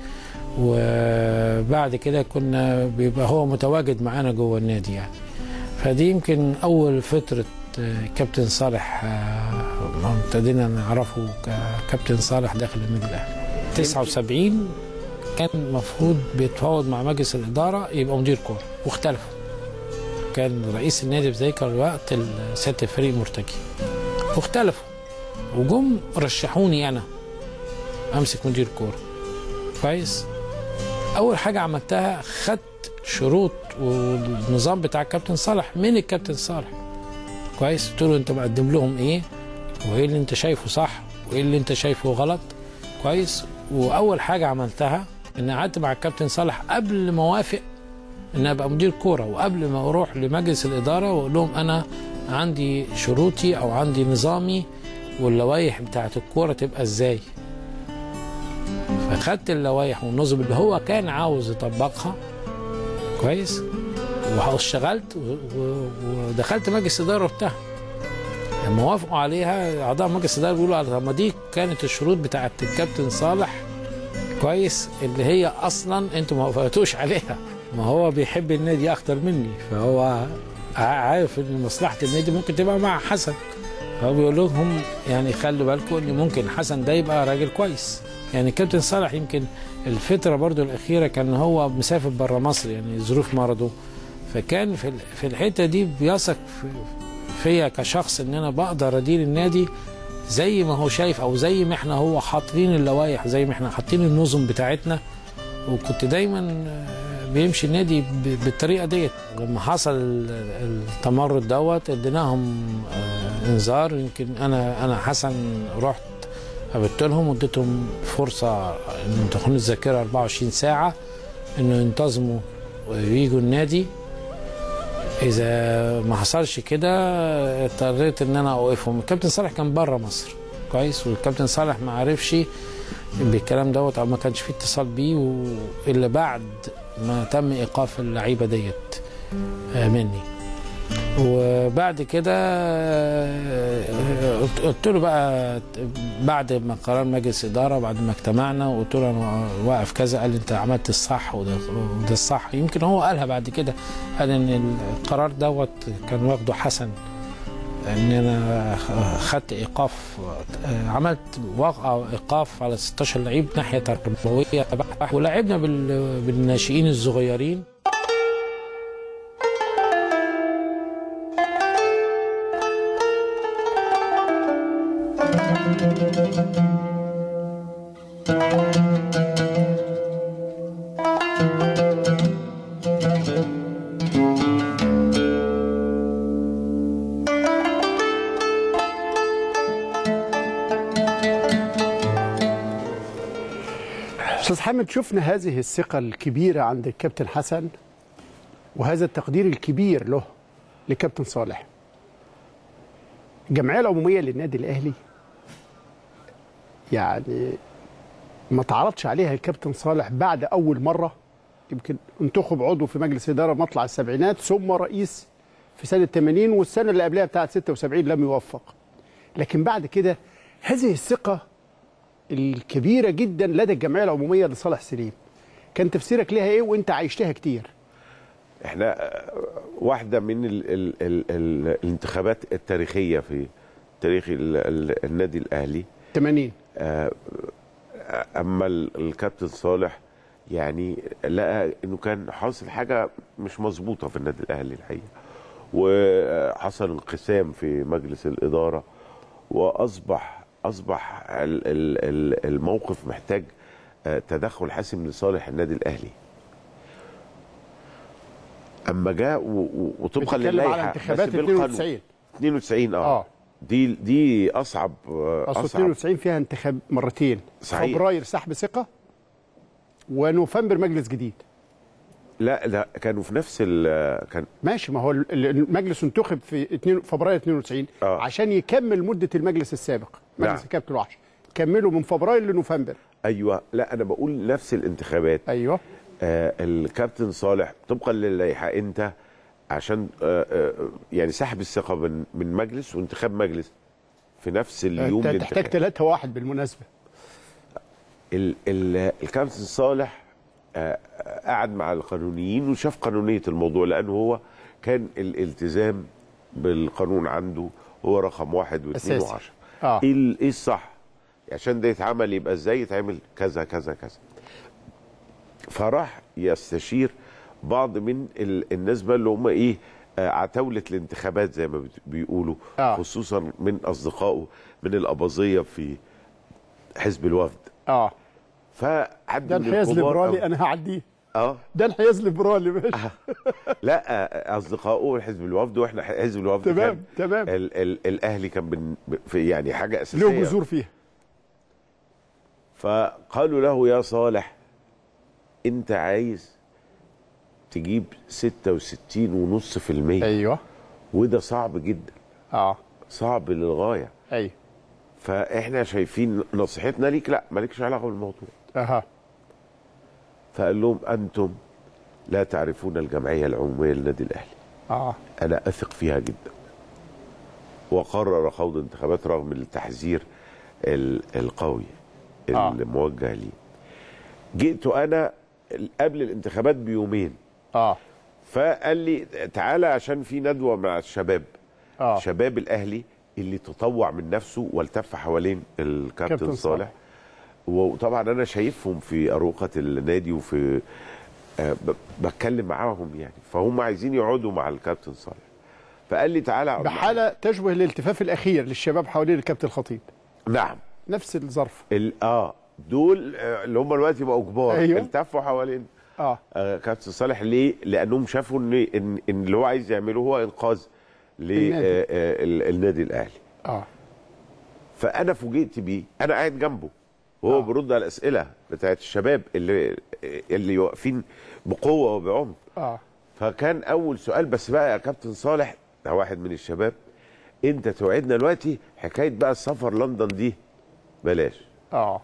D: وبعد كده كنا بيبقى هو متواجد معانا جوه النادي يعني فدي يمكن اول فتره آه، كابتن صالح آه، ما ابتدينا نعرفه ككابتن صالح داخل النادي الاهلي 79 كان المفروض بيتفاوض مع مجلس الاداره يبقى مدير كوره واختلفوا كان رئيس النادي في ذلك الوقت سياده الفريق مرتجي واختلفوا وجم رشحوني انا امسك مدير كوره كويس اول حاجه عملتها خدت شروط والنظام بتاع الكابتن صالح من الكابتن صالح كويس قلت له انت مقدم لهم ايه وايه اللي انت شايفه صح وايه اللي انت شايفه غلط كويس واول حاجه عملتها ان قعدت مع الكابتن صالح قبل ما اوافق ان ابقى مدير كوره وقبل ما اروح لمجلس الاداره واقول لهم انا عندي شروطي او عندي نظامي واللوائح بتاعت الكوره تبقى ازاي فخدت اللوائح والنظم اللي هو كان عاوز يطبقها كويس واشتغلت و- و- ودخلت مجلس اداره بتاعها لما وافقوا عليها اعضاء مجلس الاداره بيقولوا طب ما دي كانت الشروط بتاعت الكابتن صالح كويس اللي هي اصلا انتوا ما وافقتوش عليها ما هو بيحب النادي اكتر مني فهو ع- عارف ان مصلحه النادي ممكن تبقى مع حسن هو بيقول لهم يعني خلوا بالكم ان ممكن حسن ده يبقى راجل كويس يعني كابتن صالح يمكن الفتره برضو الاخيره كان هو مسافر بره مصر يعني ظروف مرضه فكان في ال- في الحته دي بيثق في- فيا كشخص ان انا بقدر ادير النادي زي ما هو شايف او زي ما احنا هو حاطين اللوائح زي ما احنا حاطين النظم بتاعتنا وكنت دايما آه، بيمشي النادي ب- بالطريقه ديت لما حصل ال- التمرد دوت اديناهم آه، انذار يمكن انا انا حسن رحت قابلت لهم واديتهم فرصه ان تكون الذاكره 24 ساعه انه ينتظموا وييجوا النادي اذا ما حصلش كده اضطريت ان انا اوقفهم الكابتن صالح كان بره مصر كويس والكابتن صالح ما عرفش بالكلام دوت او ما كانش فيه اتصال بيه و- الا بعد ما تم ايقاف اللعيبه ديت آه، مني وبعد كده آه، قلت- قلت له بقى بعد ما قرار مجلس اداره بعد ما اجتمعنا وقلت له انا واقف كذا قال لي انت عملت الصح وده وده الصح يمكن هو قالها بعد كده قال ان القرار دوت كان واخده حسن ان انا خدت ايقاف آه، عملت وقع ايقاف على 16 لعيب ناحيه تربويه ولعبنا بال- بالناشئين الصغيرين
A: استاذ حامد شفنا هذه الثقه الكبيره عند الكابتن حسن وهذا التقدير الكبير له لكابتن صالح الجمعيه العموميه للنادي الاهلي يعني ما تعرضش عليها الكابتن صالح بعد اول مره يمكن انتخب عضو في مجلس اداره مطلع السبعينات ثم رئيس في سنه 80 والسنه اللي قبلها بتاعه 76 لم يوفق لكن بعد كده هذه الثقه الكبيره جدا لدى الجمعيه العموميه لصالح سليم كان تفسيرك ليها ايه وانت عايشتها كتير
B: احنا آه، واحده من ال ال ال ال الانتخابات التاريخيه في تاريخ ال ال النادي الاهلي
A: 80
B: اما ال- الكابتن صالح يعني لقى انه كان حاصل حاجه مش مظبوطه في النادي الاهلي الحقيقه وحصل انقسام في مجلس الاداره واصبح اصبح ال- ال- ال- الموقف محتاج آه، تدخل حاسم لصالح النادي الاهلي اما جاء و- و- وطبقا
A: بتتكلم
B: للائحه
A: على
B: بس
A: انتخابات
B: بالقانون.
A: 92
B: 92 اه,
A: آه.
B: دي دي اصعب آه،
A: اصل
B: اصعب
A: 92 فيها انتخاب مرتين
B: صحيح.
A: فبراير سحب ثقه ونوفمبر مجلس جديد
B: لا لا كانوا في نفس ال كان
A: ماشي ما هو ال- ال- المجلس انتخب في 2 فبراير 92
B: آه.
A: عشان يكمل مده المجلس السابق مجلس
B: نعم.
A: الكابتن الوحش كملوا من فبراير لنوفمبر
B: ايوه لا انا بقول نفس الانتخابات
A: ايوه
B: آه الكابتن صالح طبقا للائحه انت عشان آه آه يعني سحب الثقه من من مجلس وانتخاب مجلس في نفس اليوم
A: انت تحتاج
B: الانتخاب
A: 3 واحد بالمناسبه
B: ال ال الكابتن صالح آه آه، قعد مع القانونيين وشاف قانونيه الموضوع لانه هو كان الالتزام بالقانون عنده هو رقم واحد واثنين
A: أساسي.
B: وعشرة
A: آه.
B: ايه ال- ايه الصح عشان ده يتعمل يبقى ازاي يتعمل كذا كذا كذا فراح يستشير بعض من ال- الناس بقى اللي هم ايه آه، عتاولة الانتخابات زي ما بت- بيقولوا
A: آه.
B: خصوصا من اصدقائه من الاباظيه في حزب الوفد
A: اه
B: فحد
A: ده
B: من
A: انحياز
B: الكبار
A: ليبرالي
B: أو-
A: انا هعديه
B: اه
A: ده انحياز ليبرالي ماشي
B: لا آه، اصدقائه حزب الوفد واحنا حزب الوفد
A: تمام،
B: كان
A: تمام.
B: ال ال الاهلي كان بن في يعني حاجه اساسيه
A: له جذور فيها
B: فقالوا له يا صالح انت عايز تجيب 66.5%
A: ايوه
B: وده صعب جدا
A: اه
B: صعب للغايه
A: ايوه
B: فاحنا شايفين نصيحتنا ليك لا مالكش علاقه بالموضوع
A: اها
B: فقال لهم انتم لا تعرفون الجمعيه العموميه للنادي الاهلي
A: اه
B: انا اثق فيها جدا وقرر خوض انتخابات رغم التحذير ال- القوي
A: آه.
B: الموجه لي جئت انا قبل الانتخابات بيومين
A: اه
B: فقال لي تعالى عشان في ندوه مع الشباب
A: اه
B: شباب الاهلي اللي تطوع من نفسه والتف حوالين الكابتن
A: كابتن
B: صالح
A: صالح.
B: وطبعا انا شايفهم في اروقه النادي وفي آه، ب- بتكلم معاهم يعني فهم عايزين يقعدوا مع الكابتن صالح فقال لي تعالى اقعد معاك.
A: بحاله تشبه الالتفاف الاخير للشباب حوالين الكابتن الخطيب
B: نعم
A: نفس الظرف
B: ال- اه دول آه، اللي هم دلوقتي بقوا كبار
A: أيوة.
B: التفوا حوالين
A: اه
B: آه، كابتن صالح ليه؟ لانهم شافوا ان ان ان اللي هو عايز يعمله هو انقاذ
A: النادي.
B: للنادي الاهلي
A: اه
B: فانا فوجئت بيه انا قاعد جنبه وهو
A: آه.
B: بيرد على الاسئله بتاعت الشباب اللي اللي واقفين بقوه وبعمق
A: اه
B: فكان اول سؤال بس بقى يا كابتن صالح ده واحد من الشباب انت توعدنا دلوقتي حكايه بقى السفر لندن دي بلاش
A: اه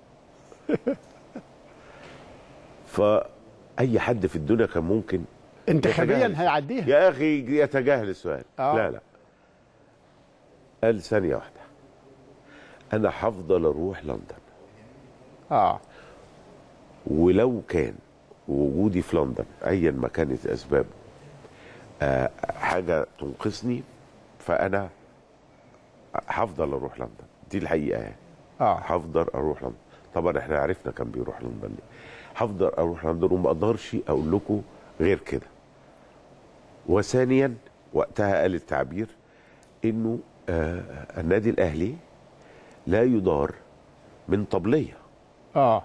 B: فاي حد في الدنيا كان ممكن
A: انتخابيا
B: يتجاهل.
A: هيعديها
B: يا اخي يتجاهل السؤال
A: آه.
B: لا لا قال ثانيه واحده انا هفضل اروح لندن
A: اه
B: ولو كان وجودي في لندن ايا ما كانت اسباب آه حاجه تنقصني فانا هفضل اروح لندن دي الحقيقه يعني
A: اه
B: هفضل اروح لندن طبعا احنا عرفنا كان بيروح لندن ليه هفضل اروح لندن وما اقدرش اقول لكم غير كده وثانيا وقتها قال التعبير انه آه النادي الاهلي لا يدار من طبليه
A: اه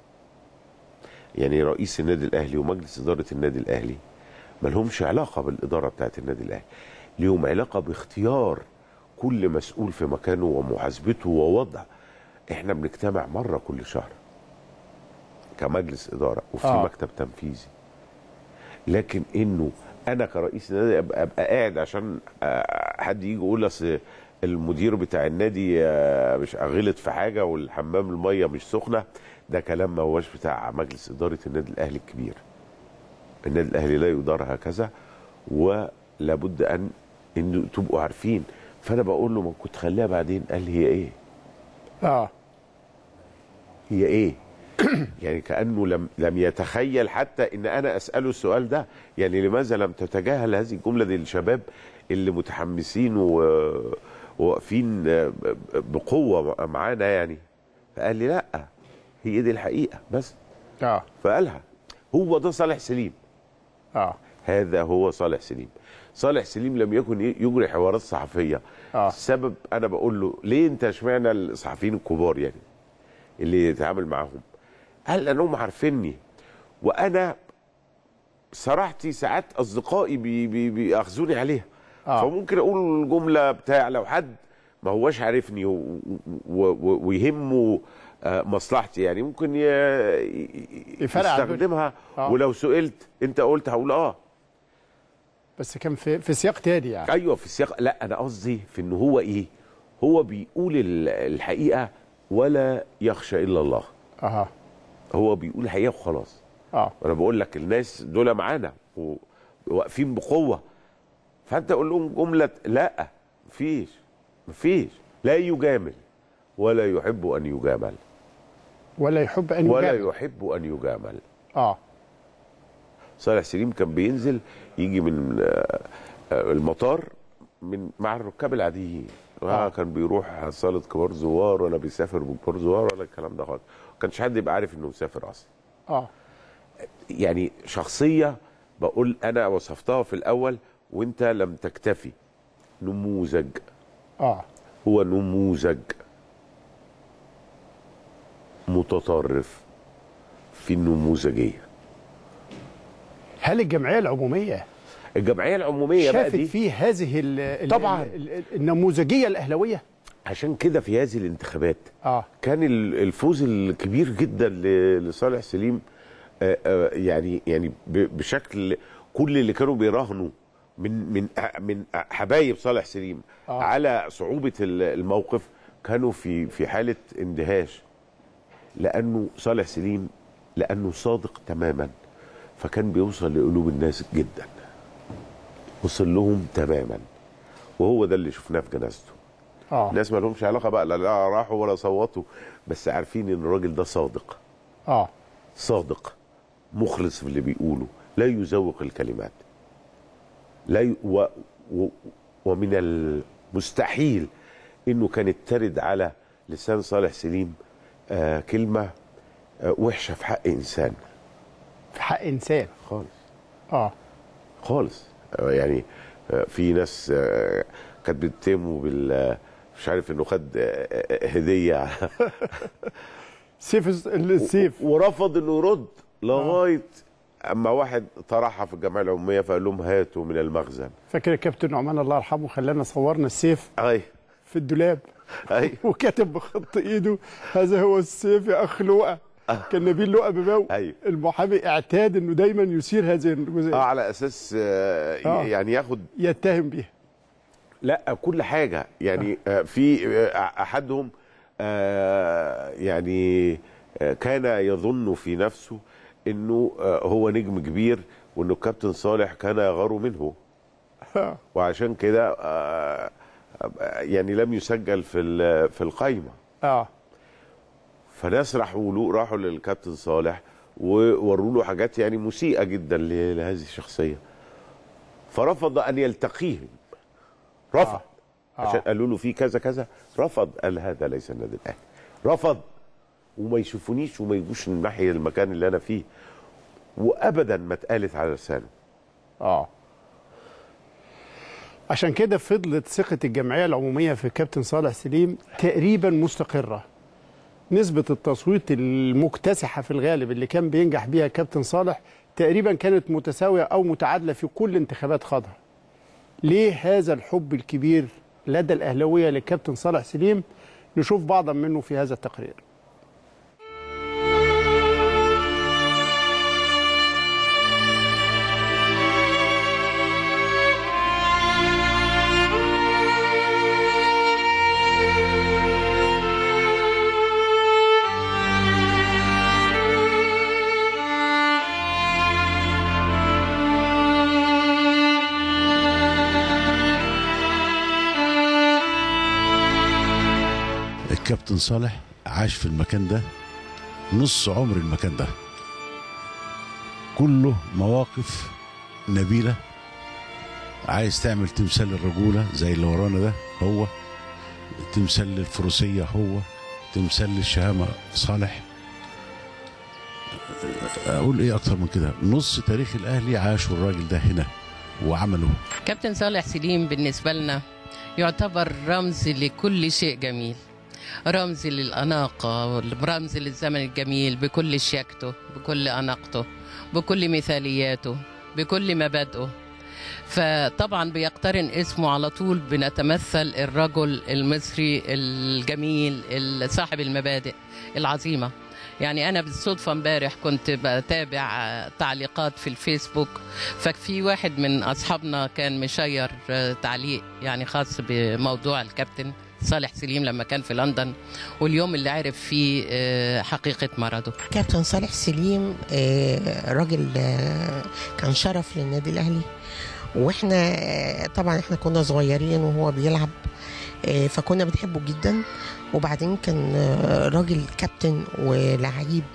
B: يعني رئيس النادي الاهلي ومجلس اداره النادي الاهلي ما لهمش علاقه بالاداره بتاعت النادي الاهلي ليهم علاقه باختيار كل مسؤول في مكانه ومحاسبته ووضع احنا بنجتمع مره كل شهر كمجلس اداره وفي
A: آه.
B: آه. مكتب تنفيذي لكن انه انا كرئيس نادي ابقى, أبقى قاعد عشان آه، حد يجي يقول اصل المدير بتاع النادي آه، مش غلط في حاجه والحمام الميه مش سخنه ده كلام ما هوش بتاع مجلس اداره النادي الاهلي الكبير النادي الاهلي لا يدار هكذا ولابد ان ان تبقوا عارفين فانا بقول له ما كنت خليها بعدين قال لي هي ايه
A: اه
B: هي ايه يعني كانه لم لم يتخيل حتى ان انا اساله السؤال ده يعني لماذا لم تتجاهل هذه الجمله دي للشباب اللي متحمسين و- وواقفين بقوه معانا يعني فقال لي لا هي دي الحقيقه بس
A: اه
B: فقالها هو ده صالح سليم
A: اه
B: هذا هو صالح سليم صالح سليم لم يكن يجري حوارات صحفيه
A: آه.
B: السبب انا بقول له ليه انت اشمعنى الصحفيين الكبار يعني اللي يتعامل معاهم قال لانهم عارفيني وانا صراحتي ساعات اصدقائي بي بي بياخذوني عليها
A: آه.
B: فممكن اقول جمله بتاع لو حد ما هوش عارفني و- و- و- ويهمه آه، مصلحتي يعني ممكن ي- ي-
A: يفرق على الدنيا.
B: يستخدمها
A: آه.
B: ولو سئلت انت قلت هقول اه
A: بس كان في في سياق تاني يعني
B: ايوه في السياق لا انا قصدي في ان هو ايه هو بيقول ال- الحقيقه ولا يخشى الا الله
A: اه
B: هو بيقول الحقيقه وخلاص
A: اه
B: انا بقول لك الناس دول معانا وواقفين بقوه فانت قول لهم جمله لا مفيش مفيش لا يجامل ولا يحب ان يجامل
A: ولا يحب ان
B: ولا
A: يجامل.
B: يحب ان يجامل
A: اه
B: صالح سليم كان بينزل يجي من آه، آه، المطار من مع الركاب العاديين آه.
A: آه.
B: كان بيروح صاله كبار زوار ولا بيسافر بكبار زوار ولا الكلام ده خالص ما كانش حد يبقى عارف انه مسافر اصلا
A: اه
B: يعني شخصيه بقول انا وصفتها في الاول وانت لم تكتفي نموذج
A: اه
B: هو نموذج متطرف في النموذجيه
A: هل الجمعيه العموميه
B: الجمعيه العموميه بقى
A: شافت
B: دي
A: فيه هذه ال ال
B: طبعاً.
A: ال ال النموذجيه الاهلاويه
B: عشان كده في هذه الانتخابات
A: اه
B: كان ال- الفوز الكبير جدا ل- لصالح سليم آه، آه، يعني يعني ب- بشكل كل اللي كانوا بيراهنوا من من من حبايب صالح سليم
A: آه.
B: على صعوبه ال- الموقف كانوا في في حاله اندهاش لانه صالح سليم لانه صادق تماما فكان بيوصل لقلوب الناس جدا وصل لهم تماما وهو ده اللي شفناه في جنازته
A: اه
B: الناس ما لهمش علاقه بقى لا, لا راحوا ولا صوتوا بس عارفين ان الراجل ده صادق
A: اه
B: صادق مخلص في اللي بيقوله لا يزوق الكلمات لا ي... و... و... ومن ال... مستحيل انه كانت ترد على لسان صالح سليم آه كلمه آه وحشه في حق انسان
A: في حق انسان
B: خالص
A: اه
B: خالص آه يعني آه في ناس آه كانت بتتهمه بال مش عارف انه خد آه، آه، هديه
A: سيف الس- السيف
B: ورفض انه يرد لغايه اما واحد طرحها في الجمعيه العموميه فقال لهم هاتوا من المخزن
A: فاكر الكابتن نعمان الله يرحمه خلانا صورنا السيف
B: اي
A: في الدولاب
B: اي
A: وكاتب بخط ايده هذا هو السيف يا اخ لؤى كان نبيل لؤى بباو
B: أيوة.
A: المحامي اعتاد انه دايما يثير هذه
B: اه
A: الجزئيه
B: على اساس آه
A: آه.
B: يعني ياخد
A: يتهم بيها
B: لا كل حاجه يعني آه في آه احدهم آه يعني آه كان يظن في نفسه انه آه هو نجم كبير وانه الكابتن صالح كان يغار منه وعشان كده آه آه، يعني لم يسجل في ال- في القايمه
A: اه
B: فناس راحوا له راحوا للكابتن صالح ووروا له حاجات يعني مسيئه جدا ل- لهذه الشخصيه فرفض ان يلتقيهم رفض
A: آه.
B: عشان قالوا له في كذا كذا رفض قال هذا ليس النادي الاهلي رفض وما يشوفونيش وما يجوش من ناحيه المكان اللي انا فيه وابدا ما اتقالت على لسانه
A: اه عشان كده فضلت ثقة الجمعية العمومية في كابتن صالح سليم تقريبا مستقرة نسبة التصويت المكتسحة في الغالب اللي كان بينجح بيها كابتن صالح تقريبا كانت متساوية أو متعادلة في كل انتخابات خاضها ليه هذا الحب الكبير لدى الأهلوية للكابتن صالح سليم نشوف بعضا منه في هذا التقرير
E: الكابتن صالح عاش في المكان ده نص عمر المكان ده كله مواقف نبيلة عايز تعمل تمثال الرجولة زي اللي ورانا ده هو تمثال للفروسية هو تمثال للشهامة صالح أقول إيه أكتر من كده نص تاريخ الأهلي عاشوا الراجل ده هنا وعمله
F: كابتن صالح سليم بالنسبة لنا يعتبر رمز لكل شيء جميل رمز للأناقة رمز للزمن الجميل بكل شياكته بكل أناقته بكل مثالياته بكل مبادئه فطبعا بيقترن اسمه على طول بنتمثل الرجل المصري الجميل صاحب المبادئ العظيمة يعني انا بالصدفه امبارح كنت بتابع آه، تعليقات في الفيسبوك ففي واحد من اصحابنا كان مشير آه، تعليق يعني خاص بموضوع الكابتن صالح سليم لما كان في لندن واليوم اللي عرف فيه آه، حقيقه مرضه
G: كابتن صالح سليم آه، راجل آه، كان شرف للنادي الاهلي واحنا آه، طبعا احنا كنا صغيرين وهو بيلعب آه، فكنا بنحبه جدا وبعدين كان آه، راجل كابتن ولعيب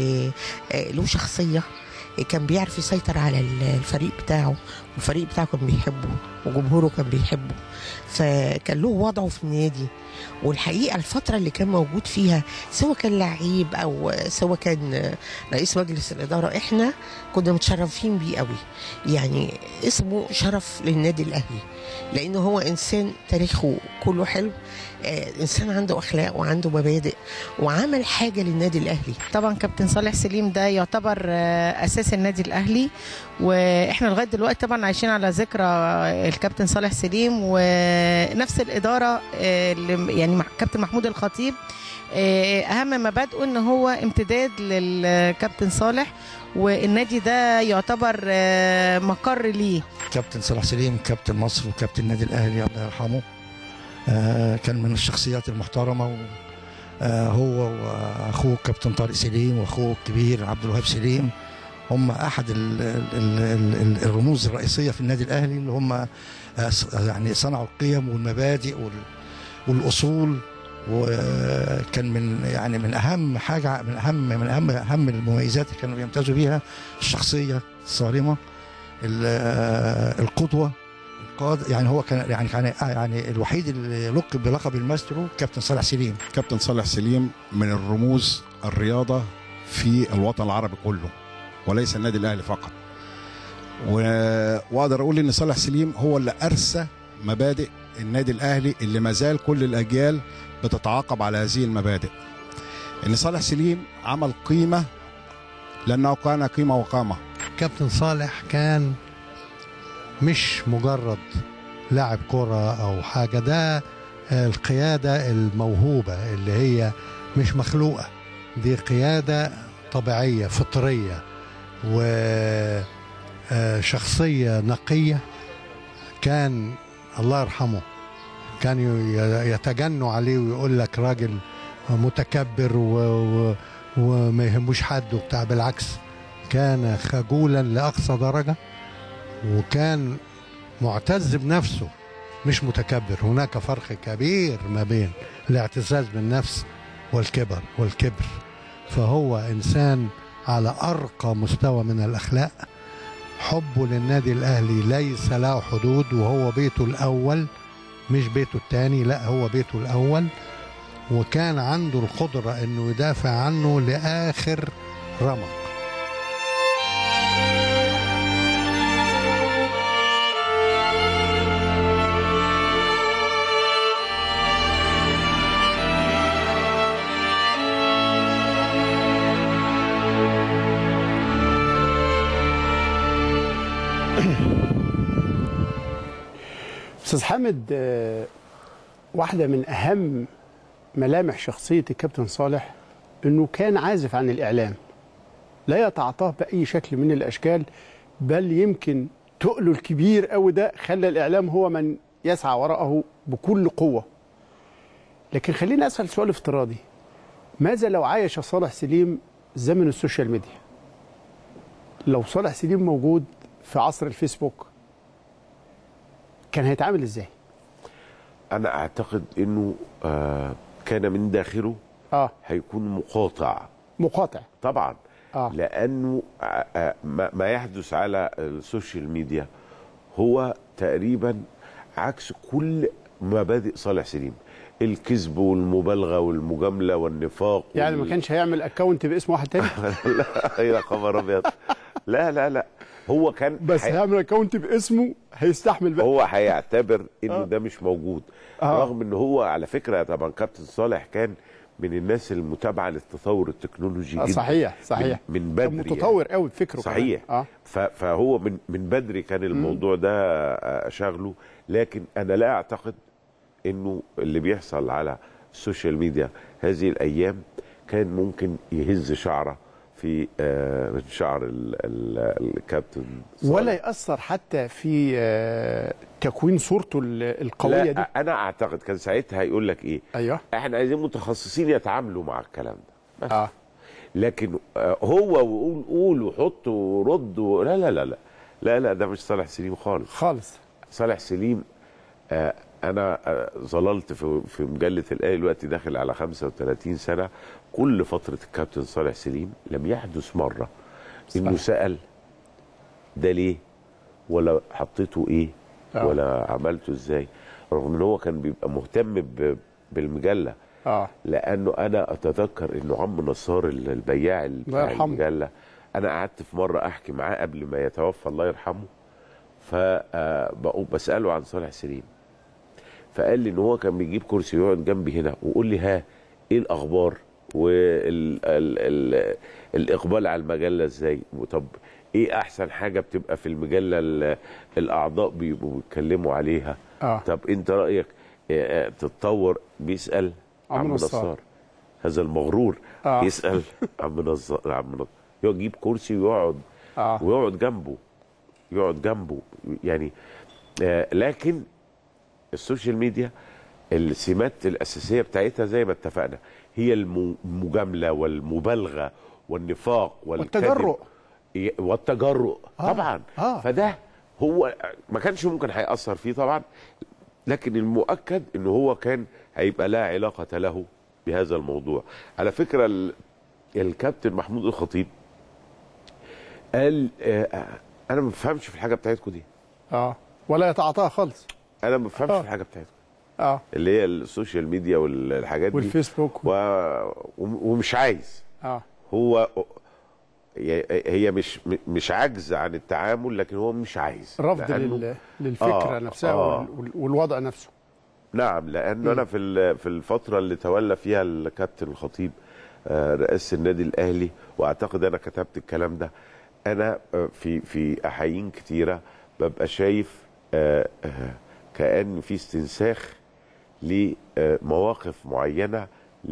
G: وله شخصيه كان بيعرف يسيطر على الفريق بتاعه والفريق بتاعه كان بيحبه وجمهوره كان بيحبه فكان له وضعه في النادي والحقيقه الفتره اللي كان موجود فيها سواء كان لعيب او سواء كان رئيس مجلس الاداره احنا كنا متشرفين بيه قوي يعني اسمه شرف للنادي الاهلي لانه هو انسان تاريخه كله حلو آه انسان عنده اخلاق وعنده مبادئ وعمل حاجه للنادي الاهلي
H: طبعا كابتن صالح سليم ده يعتبر آه، اساس النادي الاهلي واحنا لغايه دلوقتي طبعا عايشين على ذكرى الكابتن صالح سليم ونفس الاداره آه، اللي يعني مع كابتن محمود الخطيب آه، اهم مبادئه ان هو امتداد للكابتن صالح والنادي ده يعتبر آه، مقر ليه
I: كابتن صلاح سليم كابتن مصر وكابتن النادي الاهلي الله يرحمه آه كان من الشخصيات المحترمه و آه هو واخوه كابتن طارق سليم واخوه الكبير عبد الوهاب سليم هم احد ال ال ال ال الرموز الرئيسيه في النادي الاهلي اللي هم آه ص- يعني صنعوا القيم والمبادئ وال والاصول وكان من يعني من اهم حاجه من اهم من اهم اهم المميزات اللي كانوا بيمتازوا بيها الشخصيه الصارمه ال- آه، القدوه قاد يعني هو كان يعني كان يعني الوحيد اللي لقب بلقب الماسترو كابتن صالح سليم
E: كابتن صالح سليم من الرموز الرياضة في الوطن العربي كله وليس النادي الأهلي فقط و- وأقدر أقول إن صالح سليم هو اللي أرسى مبادئ النادي الأهلي اللي ما زال كل الأجيال بتتعاقب على هذه المبادئ إن صالح سليم عمل قيمة لأنه كان قيمة وقامة
J: كابتن صالح كان مش مجرد لاعب كرة أو حاجة ده القيادة الموهوبة اللي هي مش مخلوقة دي قيادة طبيعية فطرية وشخصية نقية كان الله يرحمه كان ي- يتجنوا عليه ويقول لك راجل متكبر و... و... وما يهموش حد وبتاع بالعكس كان خجولا لأقصى درجة وكان معتز بنفسه مش متكبر هناك فرق كبير ما بين الاعتزاز بالنفس والكبر والكبر فهو إنسان على أرقى مستوى من الأخلاق حبه للنادي الأهلي ليس له حدود وهو بيته الأول مش بيته الثاني لا هو بيته الأول وكان عنده القدرة أنه يدافع عنه لآخر رمق
A: استاذ حامد آه، واحده من اهم ملامح شخصيه الكابتن صالح انه كان عازف عن الاعلام لا يتعاطاه باي شكل من الاشكال بل يمكن تقله الكبير قوي ده خلى الاعلام هو من يسعى وراءه بكل قوه لكن خليني اسال سؤال افتراضي ماذا لو عايش صالح سليم زمن السوشيال ميديا لو صالح سليم موجود في عصر الفيسبوك كان هيتعامل ازاي
B: انا اعتقد انه آه كان من داخله
A: اه
B: هيكون مقاطع
A: مقاطع
B: طبعا
A: آه.
B: لانه آه، آه، ما ما يحدث على السوشيال ميديا هو تقريبا عكس كل مبادئ صالح سليم الكذب والمبالغه والمجامله والنفاق
A: يعني ما
B: وال-
A: كانش هيعمل اكونت باسم واحد تاني
B: لا يا خبر ابيض لا لا لا هو كان
A: بس
B: حي-
A: هيعمل اكونت باسمه هيستحمل بقى
B: هو هيعتبر انه
A: آه.
B: ده مش موجود
A: آه.
B: رغم ان هو على فكره طبعا كابتن صالح كان من الناس المتابعه للتطور التكنولوجي
A: آه،
B: جدا
A: صحيح صحيح
B: من, من
A: كان
B: بدري
A: متطور قوي بفكره كمان.
B: صحيح
A: اه
B: ف- فهو من من بدري كان الموضوع ده آه، شغله لكن انا لا اعتقد انه اللي بيحصل على السوشيال ميديا هذه الايام كان ممكن يهز شعره في آه، من شعر ال- ال- الكابتن صالح.
A: ولا ياثر حتى في آه، تكوين صورته ال- القويه
B: لا
A: دي
B: انا اعتقد كان ساعتها هيقول لك ايه
A: ايوه
B: احنا عايزين متخصصين يتعاملوا مع الكلام ده بس.
A: اه
B: لكن آه، هو وقول قول وحط ورد و... لا لا لا لا لا لا ده مش صالح سليم خالص
A: خالص
B: صالح سليم آه، انا آه، ظللت في في مجله الاهلي دلوقتي داخل على 35 سنه كل فتره الكابتن صالح سليم لم يحدث مره انه
A: صح.
B: سال ده ليه ولا حطيته ايه
A: آه.
B: ولا عملته ازاي رغم ان هو كان بيبقى مهتم ب- بالمجله
A: اه
B: لانه انا اتذكر انه عم نصار ال- البياع ال- بتاع
A: يرحمه.
B: المجله انا قعدت في مره احكي معاه قبل ما يتوفى الله يرحمه فبساله عن صالح سليم فقال لي ان هو كان بيجيب كرسي يقعد جنبي هنا ويقول لي ها ايه الاخبار والاقبال على المجله ازاي طب ايه احسن حاجه بتبقى في المجله ال- الاعضاء بيبقوا بيتكلموا عليها
A: اه
B: طب انت رايك آه، آه، تتطور بيسال
A: عم
B: عم
A: نصار.
B: نصار هذا المغرور
A: آه.
B: يسال عم نصار عم نصار يجيب كرسي ويقعد
A: اه
B: ويقعد جنبه يقعد جنبه يعني آه لكن السوشيال ميديا السمات الاساسيه بتاعتها زي ما اتفقنا هي الم- المجامله والمبالغه والنفاق والكذب
A: والتجرؤ.
B: ي- والتجرؤ
A: آه.
B: طبعا
A: آه.
B: فده هو ما كانش ممكن هيأثر فيه طبعا لكن المؤكد انه هو كان هيبقى لا علاقه له بهذا الموضوع على فكره ال- الكابتن محمود الخطيب قال آه، انا ما بفهمش في الحاجه بتاعتكم دي
A: اه ولا يتعاطاها خالص
B: انا ما بفهمش
A: آه.
B: الحاجه بتاعتكم
A: اه
B: اللي هي السوشيال ميديا والحاجات دي
A: والفيسبوك
B: و... ومش عايز
A: اه
B: هو هي هي مش مش عجز عن التعامل لكن هو مش عايز
A: رفض
B: لأنه-
A: لل... للفكره
B: آه،
A: نفسها
B: آه.
A: وال... وال- والوضع نفسه
B: نعم لانه انا في ال- في الفتره اللي تولى فيها الكابتن الخطيب آه، رئاسه النادي الاهلي واعتقد انا كتبت الكلام ده انا آه، في في احايين كتيره ببقى شايف آه، آه، كان في استنساخ لمواقف معينه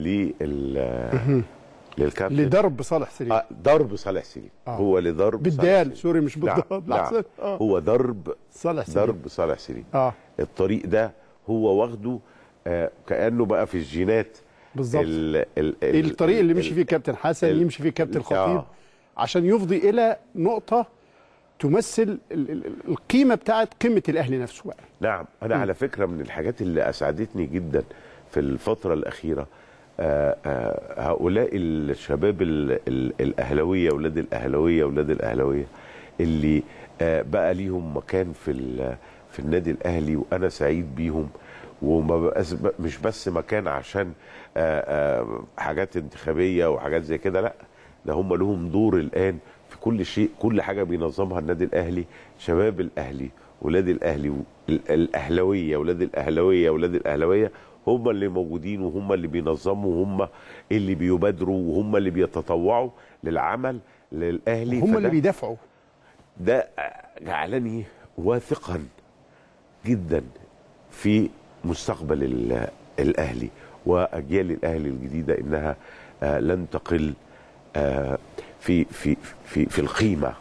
B: لل للكابتن
A: لضرب صالح سليم
B: آه، ضرب صالح سليم
A: آه.
B: هو لضرب صالح
A: بالدال
B: سليم.
A: سوري مش
B: نعم،
A: بالضاد
B: نعم.
A: لحظة. اه
B: هو ضرب
A: صالح سليم
B: ضرب صالح سليم
A: اه
B: الطريق ده هو واخده آه كانه بقى في الجينات
A: بالظبط
B: ال ال
A: ايه
B: ال-
A: الطريق اللي
B: ال-
A: مشي فيه كابتن حسن
B: ال-
A: يمشي فيه كابتن
B: ال-
A: خطيب
B: آه.
A: عشان يفضي الى نقطه تمثل ال- ال- القيمه بتاعت قيمه الاهلي نفسه بقى
B: نعم انا على فكره من الحاجات اللي اسعدتني جدا في الفتره الاخيره آه، آه، هؤلاء الشباب ال- ال- الاهلاويه اولاد الاهلاويه اولاد الاهلاويه اللي آه، بقى ليهم مكان في ال- في النادي الاهلي وانا سعيد بيهم وما بقاش مش بس مكان عشان آه، آه، حاجات انتخابيه وحاجات زي كده لا ده هم لهم دور الان في كل شيء كل حاجه بينظمها النادي الاهلي شباب الاهلي ولاد الاهلي ال- الاهلاويه ولاد الاهلاويه ولاد الاهلاويه هم اللي موجودين وهم اللي بينظموا وهم اللي بيبادروا وهم اللي بيتطوعوا للعمل للاهلي
A: هم اللي
B: فده-
A: بيدافعوا
B: ده جعلني واثقا جدا في مستقبل ال- الاهلي واجيال الاهلي الجديده انها آه، لن تقل آه، في في في في القيمه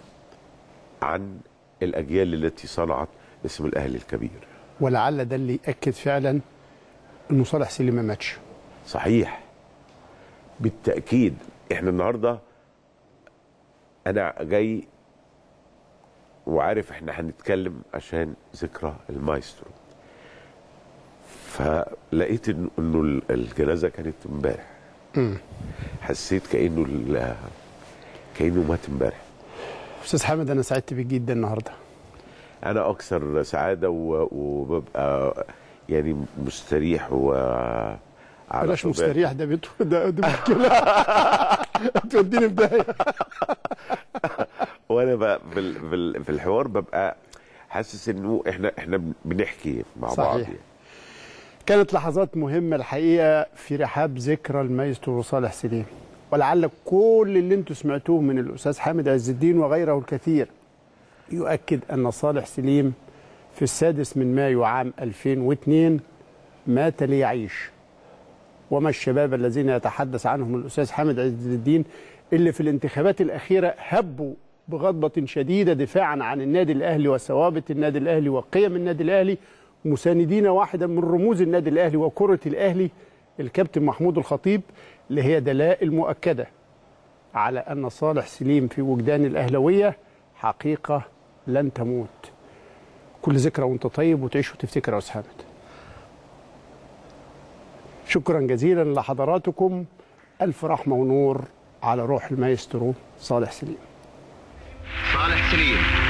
B: عن الاجيال التي صنعت اسم الاهلي الكبير
A: ولعل ده اللي ياكد فعلا انه صالح سليم ما ماتش
B: صحيح بالتاكيد احنا النهارده انا جاي وعارف احنا هنتكلم عشان ذكرى المايسترو فلقيت إن- انه ال- الجنازه كانت امبارح
A: مم.
B: حسيت كانه ال- كانه مات امبارح
A: استاذ حامد انا سعدت بيك جدا النهارده
B: انا اكثر سعاده و- وببقى يعني مستريح و على
A: بلاش
B: طبيعة-
A: مستريح ده بيت ده دي مشكله توديني في داهيه
B: وانا بقى في ال- في ال- في الحوار ببقى حاسس انه احنا احنا بنحكي مع
A: صحيح.
B: بعض يعني.
A: كانت لحظات مهمة الحقيقة في رحاب ذكرى المايسترو صالح سليم ولعل كل اللي انتم سمعتوه من الأستاذ حامد عز الدين وغيره الكثير يؤكد أن صالح سليم في السادس من مايو عام 2002 مات ليعيش وما الشباب الذين يتحدث عنهم الأستاذ حامد عز الدين اللي في الانتخابات الأخيرة هبوا بغضبة شديدة دفاعا عن النادي الأهلي وثوابت النادي الأهلي وقيم النادي الأهلي مساندين واحدا من رموز النادي الأهلي وكرة الأهلي الكابتن محمود الخطيب اللي هي دلائل مؤكدة على أن صالح سليم في وجدان الأهلوية حقيقة لن تموت كل ذكرى وانت طيب وتعيش وتفتكر يا أستاذ حامد شكرا جزيلا لحضراتكم ألف رحمة ونور على روح المايسترو صالح سليم
K: صالح سليم